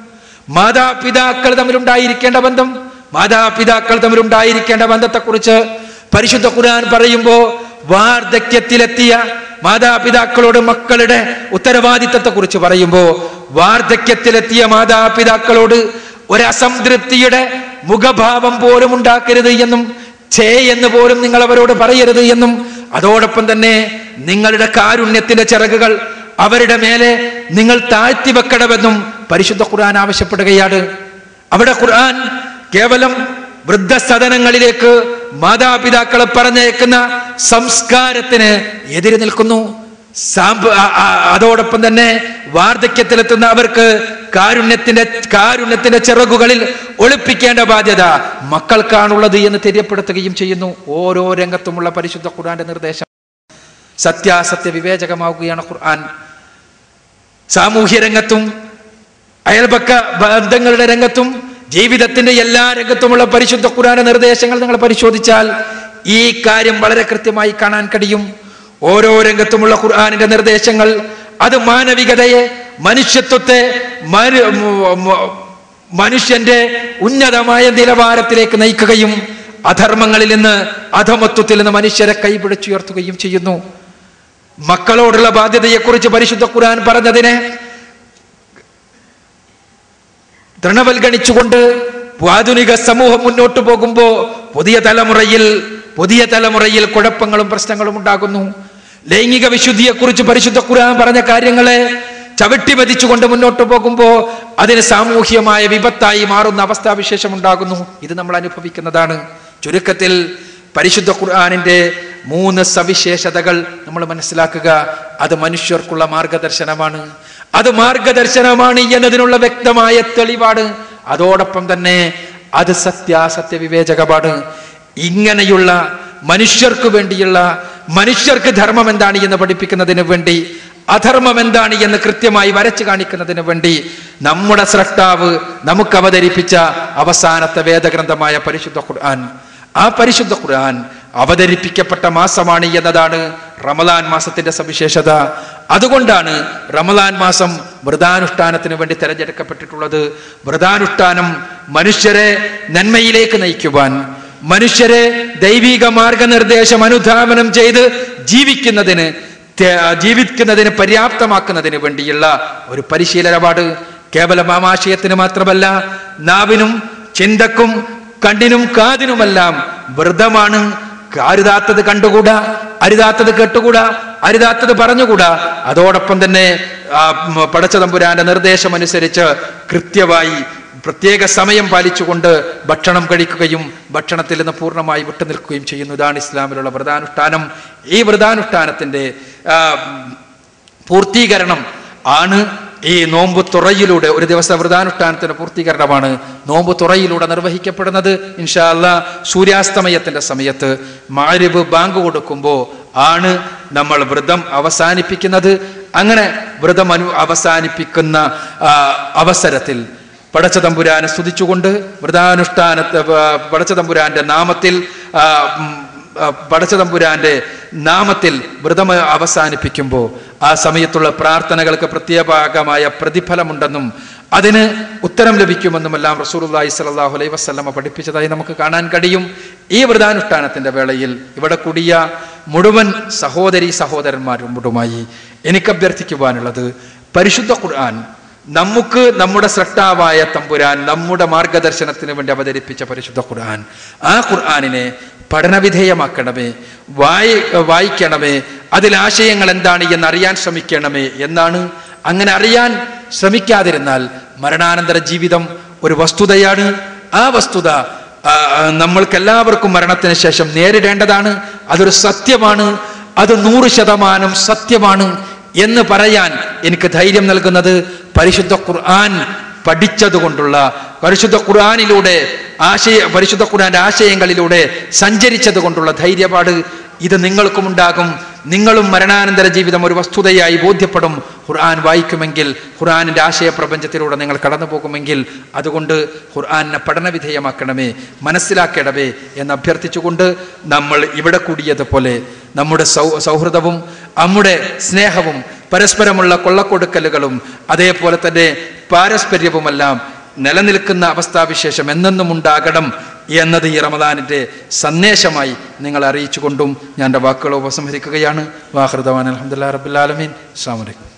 S1: മാതാപിതാക്കൾ തമ്മിലുണ്ടായിരിക്കേണ്ട ബന്ധം മാതാപിതാക്കൾ തമ്മിലുണ്ടായിരിക്കേണ്ട ബന്ധത്തെക്കുറിച്ച് പരിശുദ്ധ ഖുർആൻ പറയുമ്പോൾ വാർദ്ധക്യത്തിലെത്തിയ മാതാപിതാക്കളോട് മക്കളുടെ ഉത്തരവാദിത്തത്തെക്കുറിച്ച് പറയുമ്പോൾ വാർദ്ധക്യത്തിലെത്തിയ മാതാപിതാക്കളോട് ഒരു അസംതൃപ്തിയുടെ മുഖഭാവം പോലും ഉണ്ടാക്കരുത് എന്നും ഛേ എന്ന് പോലും നിങ്ങൾ അവരോട് പറയരുത് എന്നും അതോടൊപ്പം തന്നെ നിങ്ങളുടെ കാരുണ്യത്തിന്റെ ചിറകുകൾ അവരുടെ മേലെ നിങ്ങൾ താഴ്ത്തി വെക്കണമെന്നും പരിശുദ്ധ ഖുർആൻ ആവശ്യപ്പെടുകയാണ് അവിടെ ഖുർആൻ കേവലം വൃദ്ധസദനങ്ങളിലേക്ക് മാതാപിതാക്കളെ പറഞ്ഞയക്കുന്ന സംസ്കാരത്തിന് എതിര് നിൽക്കുന്നു സാമ്പ ആ- ആ- അതോടൊപ്പം തന്നെ വാർദ്ധക്യത്തിലെത്തുന്ന അവർക്ക് കാരുണ്യത്തിന്റെ കാരുണ്യത്തിന്റെ ചിറകുകളിൽ ഒളിപ്പിക്കേണ്ട ബാധ്യത മക്കൾക്കാണുള്ളത് എന്ന് തെര്യപ്പെടുത്തുകയും ചെയ്യുന്നു ഓരോ രംഗത്തുമുള്ള പരിശുദ്ധ ഖുർആന്റെ നിർദ്ദേശം സത്യാസത്യ വിവേചകമാവുകയാണ് ഖുർആൻ സാമൂഹ്യ രംഗത്തും അയൽപക്ക ബന്ധങ്ങളുടെ രംഗത്തും ജീവിതത്തിന്റെ എല്ലാ രംഗത്തുമുള്ള പരിശുദ്ധ ഖുർആന നിർദ്ദേശങ്ങൾ നിങ്ങൾ പരിശോധിച്ചാൽ ഈ കാര്യം വളരെ കൃത്യമായി കാണാൻ കഴിയും ഓരോ രംഗത്തുമുള്ള ഖുർആാനിന്റെ നിർദ്ദേശങ്ങൾ അത് മാനവികതയെ മനുഷ്യത്വത്തെ മനു- മ- മ- മനുഷ്യന്റെ ഉന്നതമായ നിലവാരത്തിലേക്ക് നയിക്കുകയും അധർമ്മങ്ങളിൽ നിന്ന് അധമത്വത്തിൽ നിന്ന് മനുഷ്യരെ കൈപിടിച്ചുയർത്തുകയും ചെയ്യുന്നു മക്കളോടുള്ള ബാധ്യതയെക്കുറിച്ച് പരിശുദ്ധ ഖുർആൻ പറഞ്ഞതിനെ തൃണവൽഗണിച്ചുകൊണ്ട് ആധുനിക സമൂഹം മുന്നോട്ട് പോകുമ്പോ പുതിയ തലമുറയിൽ പുതിയ തലമുറയിൽ കുഴപ്പങ്ങളും പ്രശ്നങ്ങളും ഉണ്ടാകുന്നു ലൈംഗിക വിശുദ്ധിയെക്കുറിച്ച് പരിശുദ്ധ ഖുർആൻ പറഞ്ഞ കാര്യങ്ങളെ ചവിട്ടി പതിച്ചുകൊണ്ട് മുന്നോട്ട് പോകുമ്പോ അതിന് സാമൂഹ്യമായ വിപത്തായി മാറുന്ന അവസ്ഥാവിശേഷം ഉണ്ടാകുന്നു ഇത് നമ്മൾ അനുഭവിക്കുന്നതാണ് ചുരുക്കത്തിൽ പരിശുദ്ധ ഖുർആാനിന്റെ മൂന്ന് സവിശേഷതകൾ നമ്മൾ മനസ്സിലാക്കുക അത് മനുഷ്യർക്കുള്ള മാർഗദർശനമാണ് അത് മാർഗദർശനമാണ് എന്നതിനുള്ള വ്യക്തമായ തെളിവാണ് അതോടൊപ്പം തന്നെ അത് സത്യാസത്യ വിവേചകമാണ് ഇങ്ങനെയുള്ള മനുഷ്യർക്ക് വേണ്ടിയുള്ള മനുഷ്യർക്ക് ധർമ്മം എന്താണ് എന്ന് പഠിപ്പിക്കുന്നതിന് വേണ്ടി അധർമ്മം എന്താണ് എന്ന് കൃത്യമായി വരച്ചു കാണിക്കുന്നതിന് വേണ്ടി നമ്മുടെ സ്രഷ്ടാവ് നമുക്ക് അവതരിപ്പിച്ച അവസാനത്തെ വേദഗ്രന്ഥമായ പരിശുദ്ധ ഖുർആൻ ആ പരിശുദ്ധ ഖുർആൻ അവതരിപ്പിക്കപ്പെട്ട മാസമാണ് എന്നതാണ് റമദാൻ മാസത്തിന്റെ സവിശേഷത അതുകൊണ്ടാണ് റമദാൻ മാസം വ്രതാനുഷ്ഠാനത്തിന് വേണ്ടി തെരഞ്ഞെടുക്കപ്പെട്ടിട്ടുള്ളത് വ്രതാനുഷ്ഠാനം മനുഷ്യരെ നന്മയിലേക്ക് നയിക്കുവാൻ മനുഷ്യരെ ദൈവിക മാർഗനിർദ്ദേശം അനുധാവനം ചെയ്ത് ജീവിക്കുന്നതിന് തെ- ജീവിക്കുന്നതിന് പര്യാപ്തമാക്കുന്നതിന് വേണ്ടിയുള്ള ഒരു പരിശീലനപാട് കേവലം ആമാശയത്തിന് മാത്രമല്ല നാവിനും ചിന്തക്കും കണ്ണിനും കാതിനുമെല്ലാം വ്രതമാണ് അരുതാത്തത് കണ്ടുകൂടാ അരുതാത്തത് കേട്ടുകൂടാ അരുതാത്തത് പറഞ്ഞുകൂടാ അതോടൊപ്പം തന്നെ ആ, ഉം, പടച്ചതമ്പുരാന്റെ നിർദ്ദേശം അനുസരിച്ച് കൃത്യമായി പ്രത്യേക സമയം പാലിച്ചുകൊണ്ട് ഭക്ഷണം കഴിക്കുകയും ഭക്ഷണത്തിൽ നിന്ന് പൂർണ്ണമായി വിട്ടുനിൽക്കുകയും ചെയ്യുന്നു ഇതാണ് ഇസ്ലാമിലുള്ള വ്രതാനുഷ്ഠാനം ഈ വ്രതാനുഷ്ഠാനത്തിന്റെ ആ, പൂർത്തീകരണം ആണ് ഈ നോമ്പ് തുറയിലൂടെ ഒരു ദിവസത്തെ വ്രതാനുഷ്ഠാനത്തിന്റെ പൂർത്തീകരണമാണ് നോമ്പ് തുറയിലൂടെ നിർവഹിക്കപ്പെടുന്നത് ഇൻഷാ അല്ലാ സൂര്യാസ്തമയത്തിന്റെ സമയത്ത് മാരിബ് ബാങ്ക് കൊടുക്കുമ്പോൾ ആണ് നമ്മൾ വ്രതം അവസാനിപ്പിക്കുന്നത് അങ്ങനെ വ്രതം അനു അവസാനിപ്പിക്കുന്ന ആ, അവസരത്തിൽ പടച്ചതമ്പുരാനെ സ്തുതിച്ചുകൊണ്ട് വ്രതാനുഷ്ഠാനത്തെ പടച്ചതമ്പുരാന്റെ നാമത്തിൽ ആ, ഉം, ആ, പടച്ചതമ്പുരാന്റെ നാമത്തിൽ വ്രതം അവസാനിപ്പിക്കുമ്പോൾ ആ സമയത്തുള്ള പ്രാർത്ഥനകൾക്ക് പ്രത്യേകമായ പ്രതിഫലമുണ്ടെന്നും അതിന് ഉത്തരം ലഭിക്കുമെന്നുമെല്ലാം റസൂലുള്ളാഹി സ്വല്ലല്ലാഹു അലൈഹി വസല്ലമ പഠിപ്പിച്ചതായി നമുക്ക് കാണാൻ കഴിയും ഈ വ്രതാനുഷ്ഠാനത്തിന്റെ വേളയിൽ ഇവിടെ കൂടിയ മുഴുവൻ സഹോദരി സഹോദരന്മാരോടുമായി എനിക്ക് അഭ്യർത്ഥിക്കുവാനുള്ളത് പരിശുദ്ധ ഖുർആൻ നമുക്ക് നമ്മുടെ സൃഷ്ടാവായ തമ്പുരാൻ നമ്മുടെ മാർഗദർശനത്തിന് വേണ്ടി അവതരിപ്പിച്ച പരിശുദ്ധ ഖുർആൻ ആ ഖുർആനിനെ പഠനവിധേയമാക്കണമേ വായി വായിക്കണമേ അതിൽ ആശയങ്ങൾ എന്താണ് എന്ന് അറിയാൻ ശ്രമിക്കണമേ എന്നാണ് അങ്ങനെ അറിയാൻ ശ്രമിക്കാതിരുന്നാൽ മരണാനന്തര ജീവിതം ഒരു വസ്തുതയാണ് ആ വസ്തുത ആ, ആ, നമ്മൾക്കെല്ലാവർക്കും മരണത്തിന് ശേഷം നേരിടേണ്ടതാണ് അതൊരു സത്യമാണ് അത് നൂറ് ശതമാനം സത്യമാണ് എന്ന് പറയാൻ എനിക്ക് ധൈര്യം നൽകുന്നത് പരിശുദ്ധ ഖുർആൻ പഠിച്ചതുകൊണ്ടുള്ള പരിശുദ്ധ ഖുർആനിലൂടെ ആശയ പരിശുദ്ധ ഖുർആന്റെ ആശയങ്ങളിലൂടെ സഞ്ചരിച്ചത് കൊണ്ടുള്ള ധൈര്യപാട് ഇത് നിങ്ങൾക്കും ഉണ്ടാകും നിങ്ങളും മരണാനന്തര ജീവിതം ഒരു വസ്തുതയായി ബോധ്യപ്പെടും ഖുർആൻ വായിക്കുമെങ്കിൽ ഖുർആനിന്റെ ആശയ പ്രപഞ്ചത്തിലൂടെ നിങ്ങൾ കടന്നു പോകുമെങ്കിൽ അതുകൊണ്ട് ഖുർആനെ പഠനവിധേയമാക്കണമേ മനസ്സിലാക്കണമേ എന്ന് അഭ്യർത്ഥിച്ചുകൊണ്ട് നമ്മൾ ഇവിടെ കൂടിയതുപോലെ നമ്മുടെ സൗ സൗഹൃദവും നമ്മുടെ സ്നേഹവും പരസ്പരമുള്ള കൊള്ളക്കൊടുക്കലുകളും അതേപോലെ തന്നെ പാരസ്പര്യവുമെല്ലാം നിലനിൽക്കുന്ന അവസ്ഥാവിശേഷം എന്നെന്നും ഉണ്ടാകണം എന്നത് ഈ റമദാനിൻ്റെ സന്ദേശമായി നിങ്ങൾ അറിയിച്ചുകൊണ്ടും ഞാൻ എൻ്റെ വാക്കുകൾ ഉപസംഹരിക്കുകയാണ് വാഹൃദവാൻ അലഹമുല്ലാ റബുല്ലാലമീൻ അസ്സാം വലൈക്കും